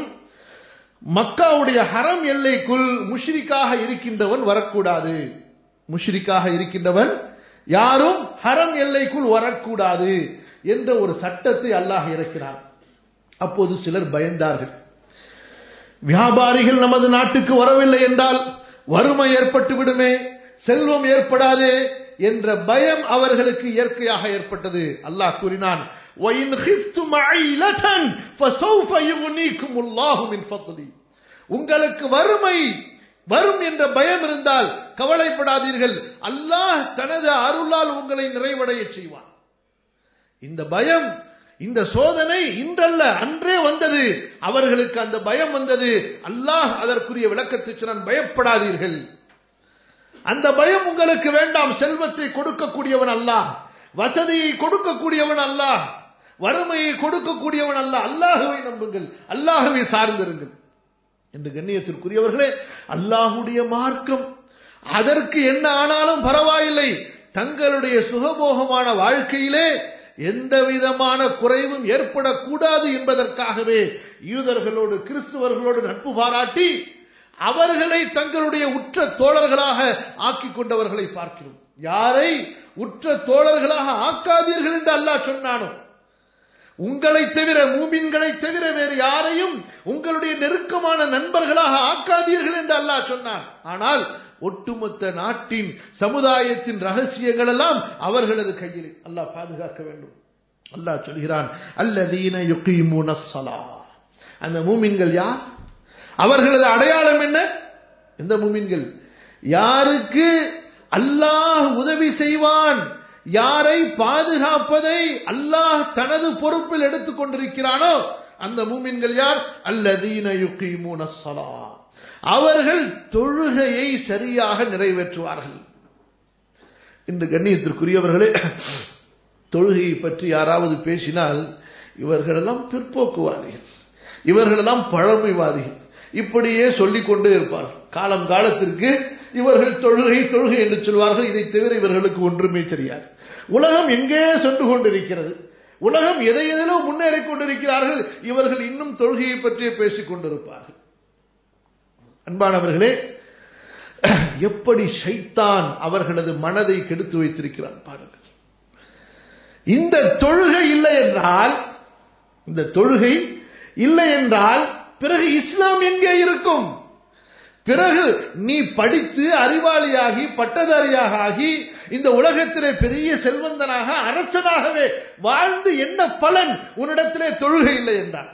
மக்காவுடைய ஹரம் எல்லைக்குள் முஷ்ரிக்காக இருக்கின்றவன் வரக்கூடாது முஷ்ரிக்காக இருக்கின்றவன் யாரும் ஹரம் எல்லைக்குள் வரக்கூடாது என்ற ஒரு சட்டத்தை அல்லாஹ் இறக்கினான் அப்போது சிலர் பயந்தார்கள் வியாபாரிகள் நமது நாட்டுக்கு வரவில்லை என்றால் வறுமை ஏற்பட்டு விடுமே செல்வம் ஏற்படாதே என்ற பயம் அவர்களுக்கு இயற்கையாக ஏற்பட்டது அல்லாஹ் கூறினான் وَإِنْ خِفْتُمْ عَيْلَةً فَسَوْفَ يُغْنِيكُمُ اللَّهُ مِنْ فَضْلِهِ உங்களுக்கு வறுமை வரும் என்ற பயம் இருந்தால் கவலைப்படாதீர்கள் அல்லாஹ் தனது அருளால் உங்களை நிறைவடைய செய்வான் இந்த பயம் இந்த சோதனை இன்றல்ல அன்றே வந்தது அவர்களுக்கு அந்த பயம் வந்தது அல்லாஹ் அதற்குரிய விளக்கத்தை சொன்னான் பயப்படாதீர்கள் அந்த பயம் உங்களுக்கு வேண்டாம் செல்வத்தை கொடுக்கக்கூடியவன் அல்லாஹ் வசதியை கொடுக்கக்கூடியவன் அல்லாஹ் வறுமையை கொடுக்கக்கூடியவன் அல்ல அல்லாஹுவை நம்புங்கள் அல்லாஹுவை சார்ந்திருங்கள் என்று கண்ணியத்திற்குரியவர்களே அல்லாஹுடைய மார்க்கம் அதற்கு என்ன ஆனாலும் பரவாயில்லை தங்களுடைய சுகபோகமான வாழ்க்கையிலே எந்த விதமான குறைவும் ஏற்படக்கூடாது என்பதற்காகவே யூதர்களோடு கிறிஸ்துவர்களோடு நட்பு பாராட்டி அவர்களை தங்களுடைய உற்ற தோழர்களாக ஆக்கிக் கொண்டவர்களை பார்க்கிறோம் யாரை உற்ற தோழர்களாக ஆக்காதீர்கள் என்று அல்லாஹ் சொன்னானோ உங்களை தவிர மூமின்களை தவிர வேறு யாரையும் உங்களுடைய நெருக்கமான நண்பர்களாக ஆக்காதீர்கள் என்று அல்லாஹ் சொன்னான் ஆனால் ஒட்டுமொத்த நாட்டின் சமுதாயத்தின் ரகசியங்கள் எல்லாம் அவர்களது கையில் அல்லாஹ் பாதுகாக்க வேண்டும் அல்லாஹ் சொல்கிறான் அல்லதீன யுகீமுன ஸலா அந்த மூமின்கள் யார் அவர்களது அடையாளம் என்ன எந்த மூமின்கள் யாருக்கு அல்லாஹ் உதவி செய்வான் யாரை பாதுகாப்பதை அல்லாஹ் தனது பொறுப்பில் எடுத்துக் கொண்டிருக்கிறானோ அந்த மூமின்கள் யார் அல்லதீன யுகீமுன ஸலா அவர்கள் தொழுகையை சரியாக நிறைவேற்றுவார்கள் இன்று கண்ணியத்திற்குரியவர்களே தொழுகையை பற்றி யாராவது பேசினால் இவர்களெல்லாம் பிற்போக்குவாதிகள் இவர்களெல்லாம் பழமைவாதிகள் இப்படியே சொல்லிக் கொண்டே இருப்பார்கள் காலம் காலத்திற்கு இவர்கள் தொழுகை தொழுகை என்று சொல்வார்கள் இதை தவிர இவர்களுக்கு ஒன்றுமே தெரியாது உலகம் எங்கே சென்று கொண்டிருக்கிறது உலகம் எதை எதிலோ முன்னேறிக் கொண்டிருக்கிறார்கள் இவர்கள் இன்னும் தொழுகையை பற்றியே பேசிக் கொண்டிருப்பார்கள் அன்பானவர்களே எப்படி ஷைத்தான் அவர்களது மனதை கெடுத்து வைத்திருக்கிறான் பாருங்கள் இந்த தொழுகை இல்லை என்றால் இந்த தொழுகை இல்லை என்றால் பிறகு இஸ்லாம் எங்கே இருக்கும் பிறகு நீ படித்து அறிவாளியாகி பட்டதாரியாக ஆகி இந்த உலகத்திலே பெரிய செல்வந்தனாக அரசனாகவே வாழ்ந்து என்ன பலன் உன்னிடத்திலே தொழுகை இல்லை என்றார்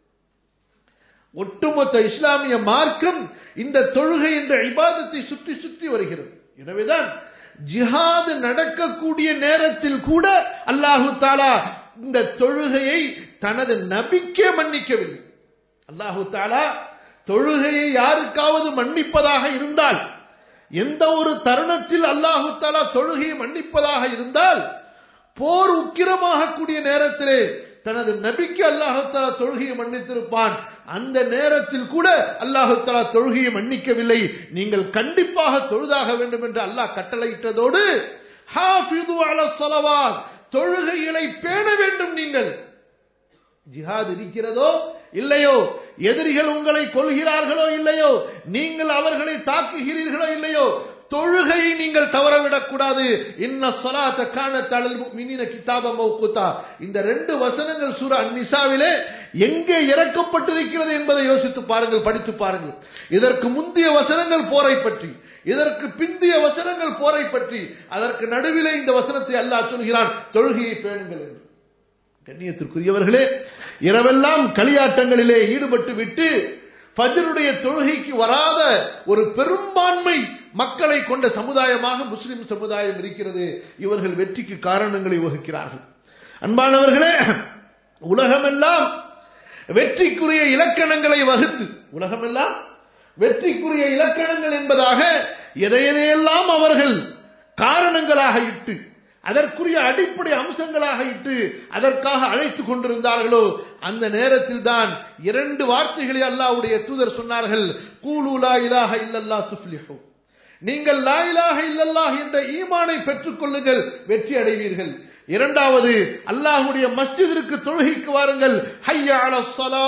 ஒட்டுமொத்த இஸ்லாமிய மார்க்கம் இந்த தொழுகை என்ற இபாதத்தை சுற்றி சுற்றி வருகிறது எனவேதான் ஜிஹாது நடக்கக்கூடிய நேரத்தில் கூட அல்லாஹு தாலா இந்த தொழுகையை தனது நபிக்கே மன்னிக்கவில்லை அல்லாஹு தாலா தொழுகையை யாருக்காவது மன்னிப்பதாக இருந்தால் எந்த ஒரு தருணத்தில் அல்லாஹு தாலா தொழுகையை மன்னிப்பதாக இருந்தால் போர் உக்கிரமாக கூடிய நேரத்திலே தனது நபிக்கு அல்லாஹு தாலா தொழுகையை மன்னித்திருப்பான் அந்த நேரத்தில் கூட அல்லாஹு தாலா தொழுகையை மன்னிக்கவில்லை நீங்கள் கண்டிப்பாக தொழுதாக வேண்டும் என்று அல்லாஹ் கட்டளையிட்டதோடு ஹாஃபிது அல ஸலவாத் தொழுகைகளை பேண வேண்டும் நீங்கள் ஜிஹாத் இருக்கிறதோ இல்லையோ எதிரிகள் உங்களை கொள்கிறார்களோ இல்லையோ நீங்கள் அவர்களை தாக்குகிறீர்களோ இல்லையோ தொழுகையை நீங்கள் தவறவிடக் கூடாது இன்ன சொலாத்த காண தழல் மினின கிதாப மௌகுத்தா இந்த ரெண்டு வசனங்கள் சூர அந்நிசாவிலே எங்கே இறக்கப்பட்டிருக்கிறது என்பதை யோசித்து பாருங்கள் படித்து பாருங்கள் இதற்கு முந்தைய வசனங்கள் போரை பற்றி இதற்கு பிந்திய வசனங்கள் போரை பற்றி அதற்கு நடுவிலே இந்த வசனத்தை அல்லாஹ் சொல்கிறான் தொழுகையை பேணுங்கள் என்று கண்ணியத்திற்குரியவர்களே இரவெல்லாம் களியாட்டங்களிலே ஈடுபட்டு விட்டு ஃபஜ்ருடைய தொழுகைக்கு வராத ஒரு பெரும்பான்மை மக்களை கொண்ட சமுதாயமாக முஸ்லிம் சமுதாயம் இருக்கிறது இவர்கள் வெற்றிக்கு காரணங்களை வகுக்கிறார்கள் அன்பானவர்களே உலகமெல்லாம் வெற்றிக்குரிய இலக்கணங்களை வகுத்து உலகமெல்லாம் வெற்றிக்குரிய இலக்கணங்கள் என்பதாக எதையெதையெல்லாம் அவர்கள் காரணங்களாக இட்டு அதற்குரிய அடிப்படை அம்சங்களாக இட்டு அதற்காக அழைத்துக் கொண்டிருந்தார்களோ அந்த நேரத்தில் தான் இரண்டு வார்த்தைகளை அல்லாவுடைய தூதர் சொன்னார்கள் கூலூலா இலாக இல்லல்லா துஃப்லிஹு நீங்கள் லா இலாக இல்லல்லாஹ் என்ற ஈமானை பெற்றுக் கொள்ளுங்கள் வெற்றி அடைவீர்கள் இரண்டாவது அல்லாஹுடைய மஸ்ஜிதிற்கு தொழுகைக்கு வாருங்கள் ஹையா அல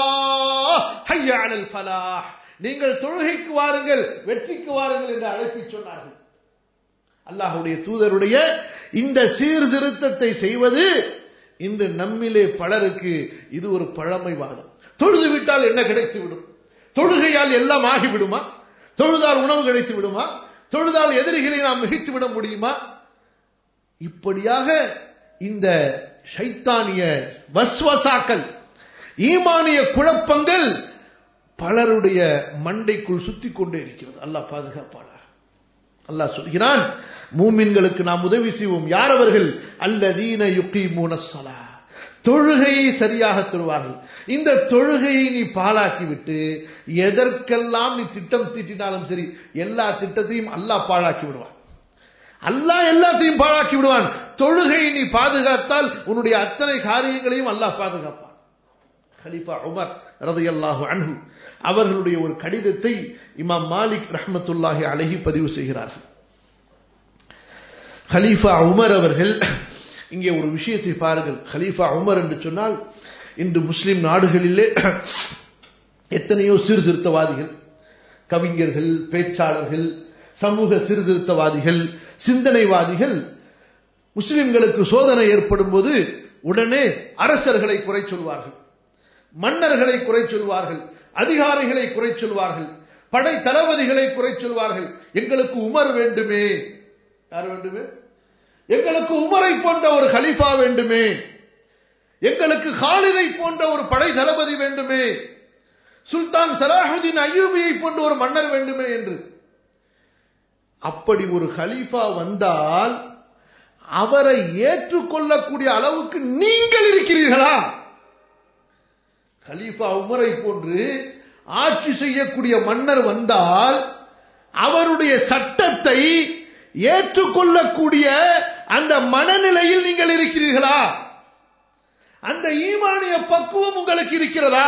ஹையா அலல் ஃபலாஹ் நீங்கள் தொழுகைக்கு வாருங்கள் வெற்றிக்கு வாருங்கள் என்று அழைப்பி சொன்னார்கள் அல்லாஹுடைய தூதருடைய இந்த சீர்திருத்தத்தை செய்வது இன்று நம்மிலே பலருக்கு இது ஒரு பழமைவாதம் தொழுது விட்டால் என்ன கிடைத்து விடும் தொழுகையால் எல்லாம் ஆகிவிடுமா தொழுதால் உணவு கிடைத்து விடுமா தொழுதால் எதிரிகளை நாம் மிகைத்து விட முடியுமா இப்படியாக இந்த சைத்தானிய வஸ்வசாக்கள் ஈமானிய குழப்பங்கள் பலருடைய மண்டைக்குள் சுத்தி கொண்டே இருக்கிறது அல்லாஹ் பாதுகாப்பாளர் அல்லாஹ் சொல்கிறான் மூமின்களுக்கு நாம் உதவி செய்வோம் யார் அவர்கள் அல்லதீன யுகீமூன ஸலா தொழுகையை சரியாக தொழுவார்கள் இந்த தொழுகையை நீ பாழாக்கி விட்டு எதற்கெல்லாம் நீ திட்டம் தீட்டினாலும் சரி எல்லா திட்டத்தையும் அல்லாஹ் பாழாக்கி விடுவான் அல்லாஹ் எல்லாத்தையும் பாழாக்கி விடுவான் தொழுகை நீ பாதுகாத்தால் உன்னுடைய அத்தனை காரியங்களையும் அல்லாஹ் பாதுகாப்பான் ஹலீஃபா உமர் ரதையல்லாஹு அன்ஹு அவர்களுடைய ஒரு கடிதத்தை இமாம் மாலிக் ரஹமத்துல்லாஹி அழகி பதிவு செய்கிறார்கள் ஹலீஃபா உமர் அவர்கள் இங்கே ஒரு விஷயத்தை பாருங்கள் ஹலீஃபா உமர் என்று சொன்னால் இன்று முஸ்லிம் நாடுகளிலே எத்தனையோ சீர்திருத்தவாதிகள் கவிஞர்கள் பேச்சாளர்கள் சமூக சீர்திருத்தவாதிகள் சிந்தனைவாதிகள் முஸ்லிம்களுக்கு சோதனை ஏற்படும் போது உடனே அரசர்களை குறை சொல்வார்கள் மன்னர்களை குறை சொல்வார்கள் அதிகாரிகளை குறை சொல்வார்கள் படை தளபதிகளை குறை சொல்வார்கள் எங்களுக்கு உமர் வேண்டுமே யார் வேண்டுமே எங்களுக்கு உமரை போன்ற ஒரு ஹலிஃபா வேண்டுமே எங்களுக்கு ஹாலிதை போன்ற ஒரு படை தளபதி வேண்டுமே சுல்தான் சலாஹுதீன் அய்யூபியை போன்ற ஒரு மன்னர் வேண்டுமே என்று அப்படி ஒரு ஹலீஃபா வந்தால் அவரை ஏற்றுக்கொள்ளக்கூடிய அளவுக்கு நீங்கள் இருக்கிறீர்களா ஹலீஃபா உமரை போன்று ஆட்சி செய்யக்கூடிய மன்னர் வந்தால் அவருடைய சட்டத்தை ஏற்றுக்கொள்ளக்கூடிய அந்த மனநிலையில் நீங்கள் இருக்கிறீர்களா அந்த ஈமானிய பக்குவம் உங்களுக்கு இருக்கிறதா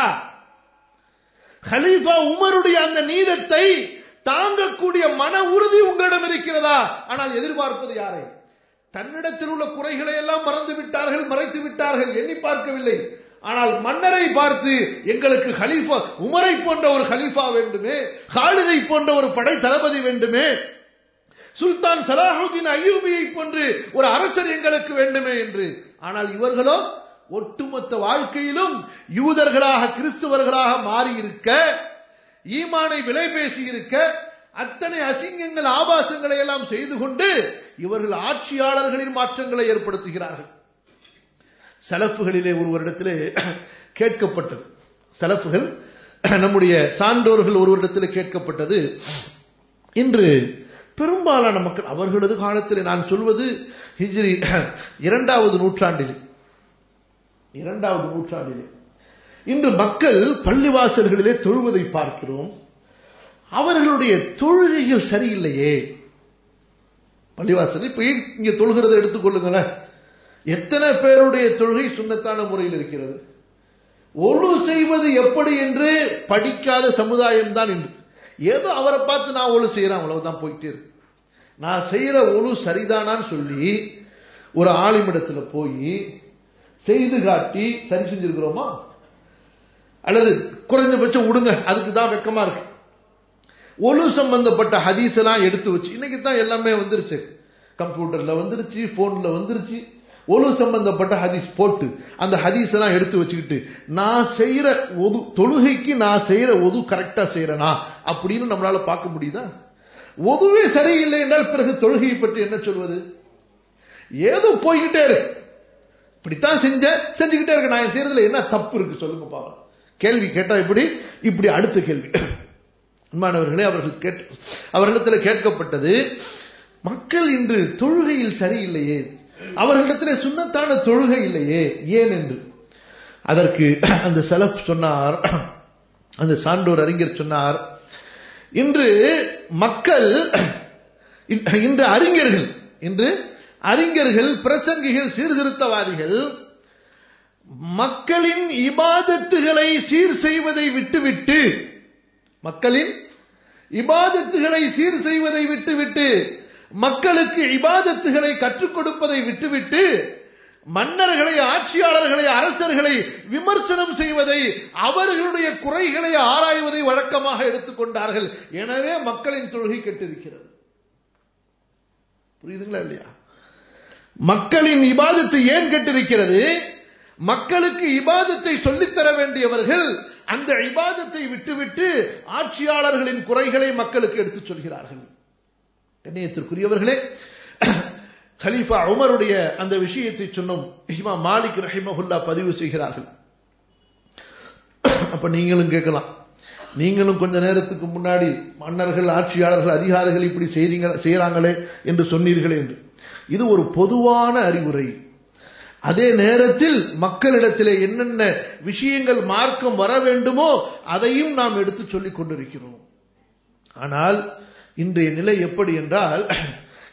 ஹலீஃபா உமருடைய அந்த நீதத்தை தாங்கக்கூடிய மன உறுதி உங்களிடம் இருக்கிறதா ஆனால் எதிர்பார்ப்பது யாரை தன்னிடத்தில் உள்ள குறைகளை எல்லாம் மறந்து விட்டார்கள் மறைத்து விட்டார்கள் எண்ணி பார்க்கவில்லை ஆனால் மன்னரை பார்த்து எங்களுக்கு ஹலீஃபா உமரை போன்ற ஒரு ஹலீஃபா வேண்டுமே ஹாலிதை போன்ற ஒரு படை தளபதி வேண்டுமே சுல்தான் சலாஹுதீன் அய்யூபியை போன்று ஒரு அரசர் எங்களுக்கு வேண்டுமே என்று ஆனால் இவர்களோ ஒட்டுமொத்த வாழ்க்கையிலும் யூதர்களாக கிறிஸ்துவர்களாக மாறி இருக்க ஈமானை விலை பேசி இருக்க அத்தனை அசிங்கங்கள் ஆபாசங்களை எல்லாம் செய்து கொண்டு இவர்கள் ஆட்சியாளர்களின் மாற்றங்களை ஏற்படுத்துகிறார்கள் சலப்புகளிலே ஒருவரிடத்திலே கேட்கப்பட்டது சலப்புகள் நம்முடைய சான்றோர்கள் ஒருவரிடத்தில் கேட்கப்பட்டது இன்று பெரும்பாலான மக்கள் அவர்களது காலத்தில் நான் சொல்வது ஹிஜ்ரி இரண்டாவது நூற்றாண்டில் இரண்டாவது நூற்றாண்டிலே இன்று மக்கள் பள்ளிவாசல்களிலே தொழுவதை பார்க்கிறோம் அவர்களுடைய தொழுகைகள் சரியில்லையே பள்ளிவாசல் இப்ப இங்க தொழுகிறதை எடுத்துக்கொள்ளுங்களேன் எத்தனை பேருடைய தொழுகை சுண்ணத்தான முறையில் இருக்கிறது ஒழு செய்வது எப்படி என்று படிக்காத சமுதாயம் தான் இன்று ஏதோ அவரை பார்த்து நான் ஒழு செய்யறேன் அவ்வளவுதான் போயிட்டே இருக்கு நான் செய்யற ஒழு சரிதானான்னு சொல்லி ஒரு ஆலிமிடத்துல போய் செய்து காட்டி சரி செஞ்சிருக்கிறோமா அல்லது குறைஞ்சபட்சம் விடுங்க அதுக்கு தான் வெக்கமா இருக்கு ஒழு சம்பந்தப்பட்ட ஹதீஸ் எல்லாம் எடுத்து வச்சு இன்னைக்கு தான் எல்லாமே வந்துருச்சு கம்ப்யூட்டர்ல வந்துருச்சு போன்ல வந்துருச்சு ஒழு சம்பந்தப்பட்ட ஹதீஸ் போட்டு அந்த ஹதீஸ் எல்லாம் எடுத்து வச்சுக்கிட்டு நான் செய்யற ஒது தொழுகைக்கு நான் செய்யற ஒது கரெக்டா செய்யறனா அப்படின்னு நம்மளால பார்க்க முடியுதா ஒதுவே சரியில்லை என்றால் பிறகு தொழுகையை பற்றி என்ன சொல்வது ஏதோ போய்கிட்டே இருக்கு இப்படித்தான் செஞ்ச செஞ்சுக்கிட்டே இருக்கு நான் செய்யறதுல என்ன தப்பு இருக்கு சொல்லுங்க பாவம் கேள்வி கேட்டா இப்படி இப்படி அடுத்த கேள்வி அன்பானவர்களே அவர்கள் கேட் அவர்களிடத்தில் கேட்கப்பட்டது மக்கள் இன்று தொழுகையில் சரியில்லையே அவர்களிடத்தில் சுண்ணத்தான தொழுகை இல்லையே ஏன் என்று அதற்கு அந்த செலப் சொன்னார் அந்த சான்றோர் அறிஞர் சொன்னார் இன்று மக்கள் இன்று அறிஞர்கள் இன்று அறிஞர்கள் பிரசங்கிகள் சீர்திருத்தவாதிகள் மக்களின் இபாதத்துகளை சீர் செய்வதை விட்டுவிட்டு மக்களின் இபாதத்துகளை சீர் செய்வதை விட்டுவிட்டு மக்களுக்கு இபாதத்துகளை கற்றுக் கொடுப்பதை விட்டுவிட்டு மன்னர்களை ஆட்சியாளர்களை அரசர்களை விமர்சனம் செய்வதை அவர்களுடைய குறைகளை ஆராய்வதை வழக்கமாக எடுத்துக்கொண்டார்கள் எனவே மக்களின் தொழுகை கெட்டிருக்கிறது புரியுதுங்களா இல்லையா மக்களின் இபாதத்து ஏன் கெட்டிருக்கிறது மக்களுக்கு இபாதத்தை சொல்லித்தர வேண்டியவர்கள் அந்த இபாதத்தை விட்டுவிட்டு ஆட்சியாளர்களின் குறைகளை மக்களுக்கு எடுத்துச் சொல்கிறார்கள் கண்ணியத்திற்குரியவர்களே ஹலீஃபா உமருடைய அந்த விஷயத்தை சொன்னோம் இஹ்மா மாலிக் ரஹிமஹுல்லா பதிவு செய்கிறார்கள் அப்ப நீங்களும் கேட்கலாம் நீங்களும் கொஞ்ச நேரத்துக்கு முன்னாடி மன்னர்கள் ஆட்சியாளர்கள் அதிகாரிகள் இப்படி செய்றீங்க செய்யறாங்களே என்று சொன்னீர்களே என்று இது ஒரு பொதுவான அறிவுரை அதே நேரத்தில் மக்களிடத்திலே என்னென்ன விஷயங்கள் மார்க்கம் வர வேண்டுமோ அதையும் நாம் எடுத்து சொல்லிக் கொண்டிருக்கிறோம் ஆனால் இன்றைய நிலை எப்படி என்றால்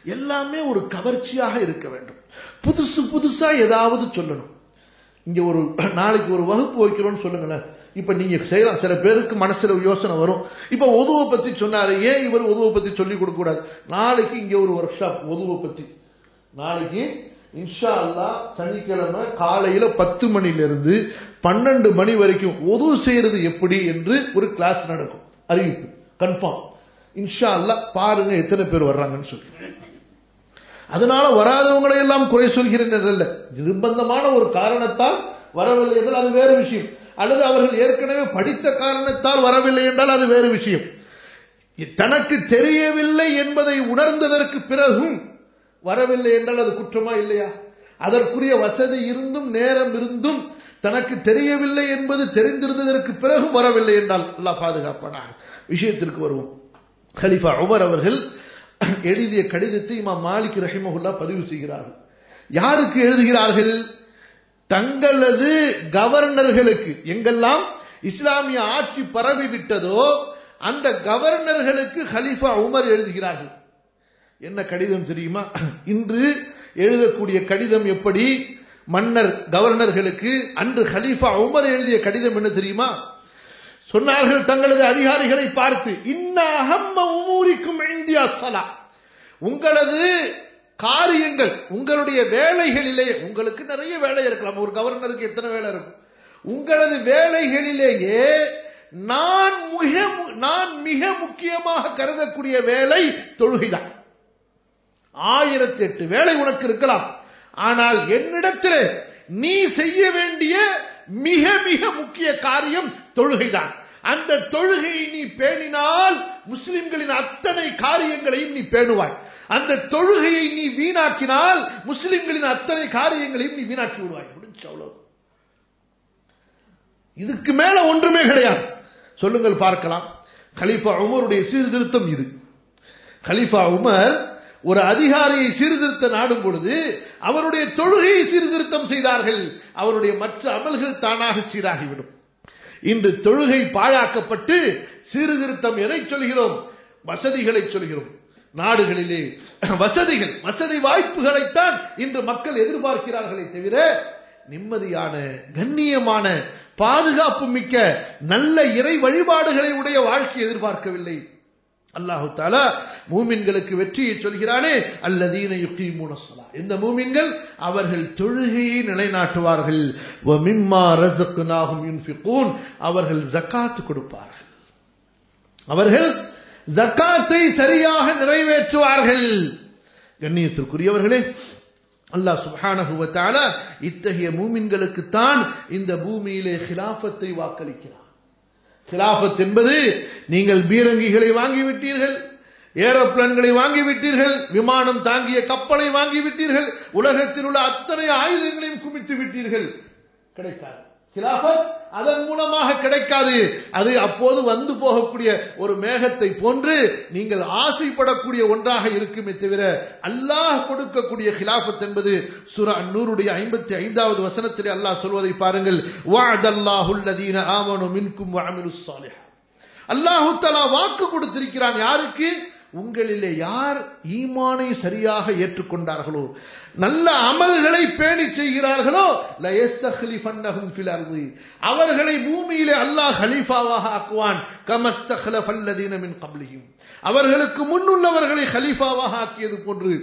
எல்லாமே ஒரு கவர்ச்சியாக இருக்க வேண்டும் புதுசு புதுசா ஏதாவது சொல்லணும் இங்க ஒரு நாளைக்கு ஒரு வகுப்பு வைக்கிறோம்னு சொல்லுங்களேன் இப்ப நீங்க செய்யலாம் சில பேருக்கு மனசுல யோசனை வரும் இப்ப உதவை பத்தி சொன்னாரு ஏன் இவர் உதவை பத்தி சொல்லி கொடுக்க கூடாது நாளைக்கு இங்க ஒரு ஒர்க் ஷாப் உதவை பத்தி நாளைக்கு இன்ஷா அல்லா சனிக்கிழமை காலையில பத்து மணில இருந்து பன்னெண்டு மணி வரைக்கும் உதவு செய்யறது எப்படி என்று ஒரு கிளாஸ் நடக்கும் அறிவிப்பு கன்ஃபார்ம் இன்ஷா அல்லா பாருங்க எத்தனை பேர் வர்றாங்கன்னு சொல்லி அதனால வராதவங்களை எல்லாம் குறை சொல்கிறேன் அல்ல நிர்பந்தமான ஒரு காரணத்தால் வரவில்லை என்றால் அது வேறு விஷயம் அல்லது அவர்கள் ஏற்கனவே படித்த காரணத்தால் வரவில்லை என்றால் அது வேறு விஷயம் தனக்கு தெரியவில்லை என்பதை உணர்ந்ததற்கு பிறகும் வரவில்லை என்றால் அது குற்றமா இல்லையா அதற்குரிய வசதி இருந்தும் நேரம் இருந்தும் தனக்கு தெரியவில்லை என்பது தெரிந்திருந்ததற்கு பிறகும் வரவில்லை என்றால் அல்லா பாதுகாப்பானாக விஷயத்திற்கு வருவோம் கலிஃபா உமர் அவர்கள் எழுதிய கடிதத்தை இமாம் மாலிக் ரஹிமகுல்லா பதிவு செய்கிறார்கள் யாருக்கு எழுதுகிறார்கள் தங்களது கவர்னர்களுக்கு எங்கெல்லாம் இஸ்லாமிய ஆட்சி பரவி விட்டதோ அந்த கவர்னர்களுக்கு ஹலிஃபா உமர் எழுதுகிறார்கள் என்ன கடிதம் தெரியுமா இன்று எழுதக்கூடிய கடிதம் எப்படி மன்னர் கவர்னர்களுக்கு அன்று ஹலீஃபா உமர் எழுதிய கடிதம் என்ன தெரியுமா சொன்னார்கள் தங்களது அதிகாரிகளை பார்த்து இன்னூரிக்கும் இந்தியா சலா உங்களது காரியங்கள் உங்களுடைய வேலைகளிலே உங்களுக்கு நிறைய வேலை இருக்கலாம் ஒரு கவர்னருக்கு எத்தனை வேலை இருக்கும் உங்களது வேலைகளிலேயே நான் மிக நான் மிக முக்கியமாக கருதக்கூடிய வேலை தொழுகைதான் ஆயிரத்தி எட்டு வேலை உனக்கு இருக்கலாம் ஆனால் என்னிடத்தில் நீ செய்ய வேண்டிய மிக மிக முக்கிய காரியம் தொழுகைதான் அந்த தொழுகையை நீ பேணினால் முஸ்லிம்களின் அத்தனை காரியங்களையும் நீ பேணுவாய் அந்த தொழுகையை நீ வீணாக்கினால் முஸ்லிம்களின் அத்தனை காரியங்களையும் நீ வீணாக்கி விடுவாய் முடிஞ்சு அவ்வளவு இதுக்கு மேல ஒன்றுமே கிடையாது சொல்லுங்கள் பார்க்கலாம் கலீஃபா உமருடைய சீர்திருத்தம் இது கலீஃபா உமர் ஒரு அதிகாரியை சீர்திருத்த நாடும் பொழுது அவருடைய தொழுகையை சீர்திருத்தம் செய்தார்கள் அவருடைய மற்ற அமல்கள் தானாக சீராகிவிடும் இன்று தொழுகை பாழாக்கப்பட்டு சீர்திருத்தம் எதை சொல்கிறோம் வசதிகளை சொல்கிறோம் நாடுகளிலே வசதிகள் வசதி வாய்ப்புகளைத்தான் இன்று மக்கள் எதிர்பார்க்கிறார்களே தவிர நிம்மதியான கண்ணியமான பாதுகாப்பு மிக்க நல்ல இறை வழிபாடுகளை உடைய வாழ்க்கை எதிர்பார்க்கவில்லை அல்லாஹு தாலா மூமின்களுக்கு வெற்றியை சொல்கிறானே அல்லதீன யுக்கீமூன ஸலா இந்த மூமின்கள் அவர்கள் தொழுகையை நிலைநாட்டுவார்கள் வ மிம்மா ரஸக்னாஹும் யுன்ஃபிகூன் அவர்கள் ஜகாத் கொடுப்பார்கள் அவர்கள் ஜக்காத்தை சரியாக நிறைவேற்றுவார்கள் கண்ணியத்திற்குரியவர்களே அல்லாஹ் சுப்ஹானஹு வ தஆலா இத்தகைய மூமின்களுக்கு தான் இந்த பூமியிலே கிலாஃபத்தை வாக்களிக்கிறார் கிலாஃபத் என்பது நீங்கள் பீரங்கிகளை வாங்கிவிட்டீர்கள் ஏரோப்ளான்களை வாங்கிவிட்டீர்கள் விமானம் தாங்கிய கப்பலை வாங்கிவிட்டீர்கள் உலகத்தில் உள்ள அத்தனை ஆயுதங்களையும் குமித்து விட்டீர்கள் கிடைக்காது கிலாஃபத் அதன் மூலமாக கிடைக்காது அது அப்போது வந்து போகக்கூடிய ஒரு மேகத்தை போன்று நீங்கள் ஆசைப்படக்கூடிய ஒன்றாக இருக்குமே தவிர அல்லாஹ் கொடுக்கக்கூடிய கிலாஃபத் என்பது சுர அந்நூறுடைய ஐம்பத்தி ஐந்தாவது வசனத்திலே அல்லாஹ் சொல்வதை பாருங்கள் வாதல்லாஹுல்லதீன ஆமனு மின்கும் வஅமிலுஸ் ஸாலிஹா அல்லாஹு தஆலா வாக்கு கொடுத்திருக்கிறான் யாருக்கு உங்களிலே யார் ஈமானை சரியாக ஏற்றுக்கொண்டார்களோ நல்ல அமல்களை பேணி செய்கிறார்களோ லயஸ்தஹ்லிஃபன்னஹும் ஃபில் அர்தி அவர்களை பூமியிலே அல்லாஹ் ஹலீஃபாவாக ஆக்குவான் கமஸ்தஹ்லஃபல்லதீன மின் கப்லிஹிம் அவர்களுக்கு முன்னுள்ளவர்களை ஹலீஃபாவாக ஆக்கியது போன்று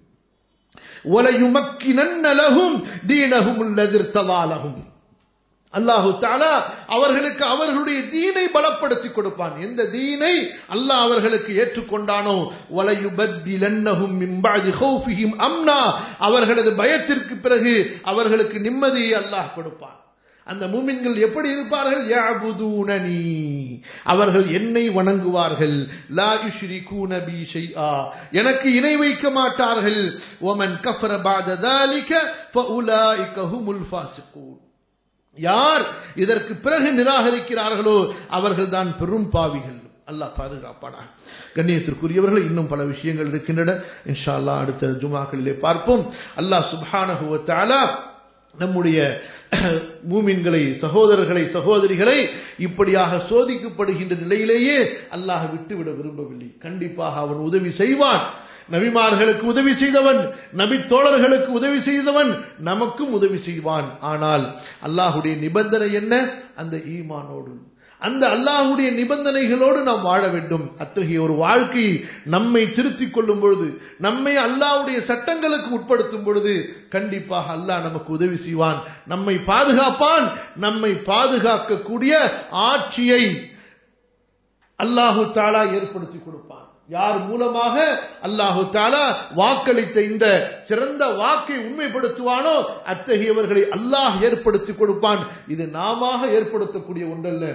வலயுமக்கினன்ன லஹும் தீனஹும் அல்லதி இர்தவாலஹும் அல்லாஹு தாலா அவர்களுக்கு அவர்களுடைய தீனை பலப்படுத்தி கொடுப்பான் எந்த தீனை அல்லாஹ் அவர்களுக்கு ஏற்றுக்கொண்டானோ வலையுபத்திலன்னஹும் மிம்பாதி ஹௌஃபிஹிம் அம்னா அவர்களது பயத்திற்கு பிறகு அவர்களுக்கு நிம்மதியை அல்லாஹ் கொடுப்பான் அந்த மூமின்கள் எப்படி இருப்பார்கள் யாபுதூனனி அவர்கள் என்னை வணங்குவார்கள் லா யுஷ்ரிகூன பி ஷைஆ எனக்கு இணை வைக்க மாட்டார்கள் வமன் கஃபர பஅத ذلك فاولئك هم الفاسقون யார் இதற்கு பிறகு நிராகரிக்கிறார்களோ அவர்கள் தான் பெரும் பாவிகள் அல்லாஹ் பாதுகாப்பானா கண்ணியத்திற்குரியவர்கள் இன்னும் பல விஷயங்கள் இருக்கின்றன இன்ஷா அல்லாஹ் அடுத்த ஜுமாக்களிலே பார்ப்போம் அல்லாஹ் சுப்ஹானஹு வ தஆலா நம்முடைய மூமின்களை சகோதரர்களை சகோதரிகளை இப்படியாக சோதிக்கப்படுகின்ற நிலையிலேயே அல்லாஹ் விட்டுவிட விரும்பவில்லை கண்டிப்பாக அவன் உதவி செய்வான் நபிமார்களுக்கு உதவி செய்தவன் நபி தோழர்களுக்கு உதவி செய்தவன் நமக்கும் உதவி செய்வான் ஆனால் அல்லாஹுடைய நிபந்தனை என்ன அந்த ஈமானோடு அந்த அல்லாஹுடைய நிபந்தனைகளோடு நாம் வாழ வேண்டும் அத்தகைய ஒரு வாழ்க்கை நம்மை திருத்திக் கொள்ளும் பொழுது நம்மை அல்லாஹுடைய சட்டங்களுக்கு உட்படுத்தும் பொழுது கண்டிப்பாக அல்லாஹ் நமக்கு உதவி செய்வான் நம்மை பாதுகாப்பான் நம்மை பாதுகாக்கக்கூடிய ஆட்சியை அல்லாஹு தாலா ஏற்படுத்தி கொடுப்பான் யார் மூலமாக அல்லாஹு தாலா வாக்களித்த இந்த சிறந்த வாக்கை உண்மைப்படுத்துவானோ அத்தகையவர்களை அல்லாஹ் ஏற்படுத்தி கொடுப்பான் இது நாம ஏற்படுத்தக்கூடிய ஒன்றல்ல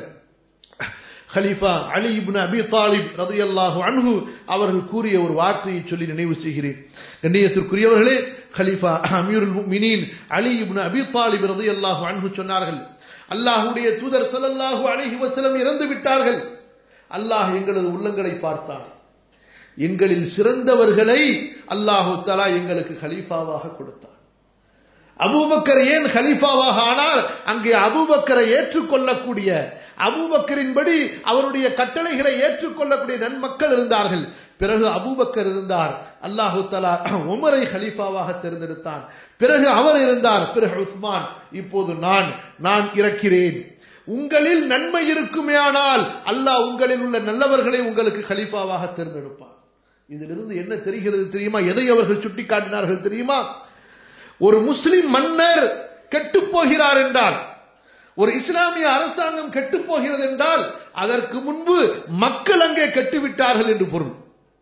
ஹலீஃபா அலி இப்னு அபி தாலிப் ரதையல்லாஹு அன்ஹு அவர்கள் கூறிய ஒரு வார்த்தையை சொல்லி நினைவு செய்கிறேன் கண்ணியத்திற்குரியவர்களே ஹலீஃபா அமீருல் முஃமினீன் அலி இப்னு அபி தாலிப் ரதையல்லாஹு அன்ஹு சொன்னார்கள் அல்லாஹ்வுடைய தூதர் ஸல்லல்லாஹு அலைஹி வஸல்லம் இறந்து விட்டார்கள் அல்லாஹ் எங்களது உள்ளங்களை பார்த்தான் எங்களில் சிறந்தவர்களை அல்லாஹு தலா எங்களுக்கு ஹலீஃபாவாக கொடுத்தான் அபூபக்கர் ஏன் ஹலீஃபாவாக ஆனால் அங்கே அபூபக்கரை ஏற்றுக்கொள்ளக்கூடிய அபூபக்கரின்படி அவருடைய கட்டளைகளை ஏற்றுக்கொள்ளக்கூடிய நன்மக்கள் இருந்தார்கள் பிறகு அபூபக்கர் இருந்தார் அல்லாஹு தலா உமரை ஹலீஃபாவாக தேர்ந்தெடுத்தான் பிறகு அவர் இருந்தார் பிறகு உஸ்மான் இப்போது நான் நான் இறக்கிறேன் உங்களில் நன்மை இருக்குமே ஆனால் அல்லாஹ் உங்களில் உள்ள நல்லவர்களை உங்களுக்கு கலிஃபாவாக தேர்ந்தெடுப்பார் இதிலிருந்து என்ன தெரிகிறது தெரியுமா எதை அவர்கள் சுட்டிக்காட்டினார்கள் தெரியுமா ஒரு முஸ்லிம் மன்னர் கெட்டு போகிறார் என்றால் ஒரு இஸ்லாமிய அரசாங்கம் கெட்டு போகிறது என்றால் அதற்கு முன்பு மக்கள் அங்கே கெட்டுவிட்டார்கள் என்று பொருள்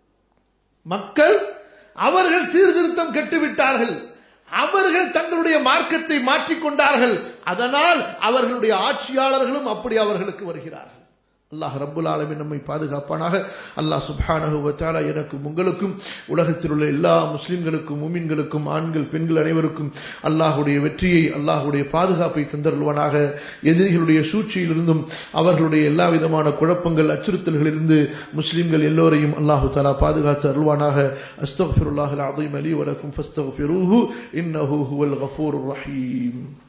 மக்கள் அவர்கள் சீர்திருத்தம் கெட்டுவிட்டார்கள் அவர்கள் தங்களுடைய மார்க்கத்தை மாற்றிக்கொண்டார்கள் அதனால் அவர்களுடைய ஆட்சியாளர்களும் அப்படி அவர்களுக்கு வருகிறார்கள் அல்லாஹ் ரப்புல் ஆலமின் நம்மை பாதுகாப்பானாக அல்லாஹ் சுப்ஹானஹு வத்தாலா எனக்கும் உங்களுக்கும் உலகத்தில் உள்ள எல்லா முஸ்லிம்களுக்கும் முமின்களுக்கும் ஆண்கள் பெண்கள் அனைவருக்கும் அல்லாஹுடைய வெற்றியை அல்லாஹுடைய பாதுகாப்பை தந்தருள்வானாக எதிரிகளுடைய சூழ்ச்சியிலிருந்தும் அவர்களுடைய எல்லா விதமான குழப்பங்கள் அச்சுறுத்தல்களிலிருந்து முஸ்லிம்கள் எல்லோரையும் அல்லாஹு தாலா பாதுகாத்து அருள்வானாக அஸ்தக்ஃபிருல்லாஹ் அலீம் அலி வலக்கும் ஃபஸ்தக்ஃபிரூஹு இன்னஹு ஹுவல் கஃபூர் ரஹீம்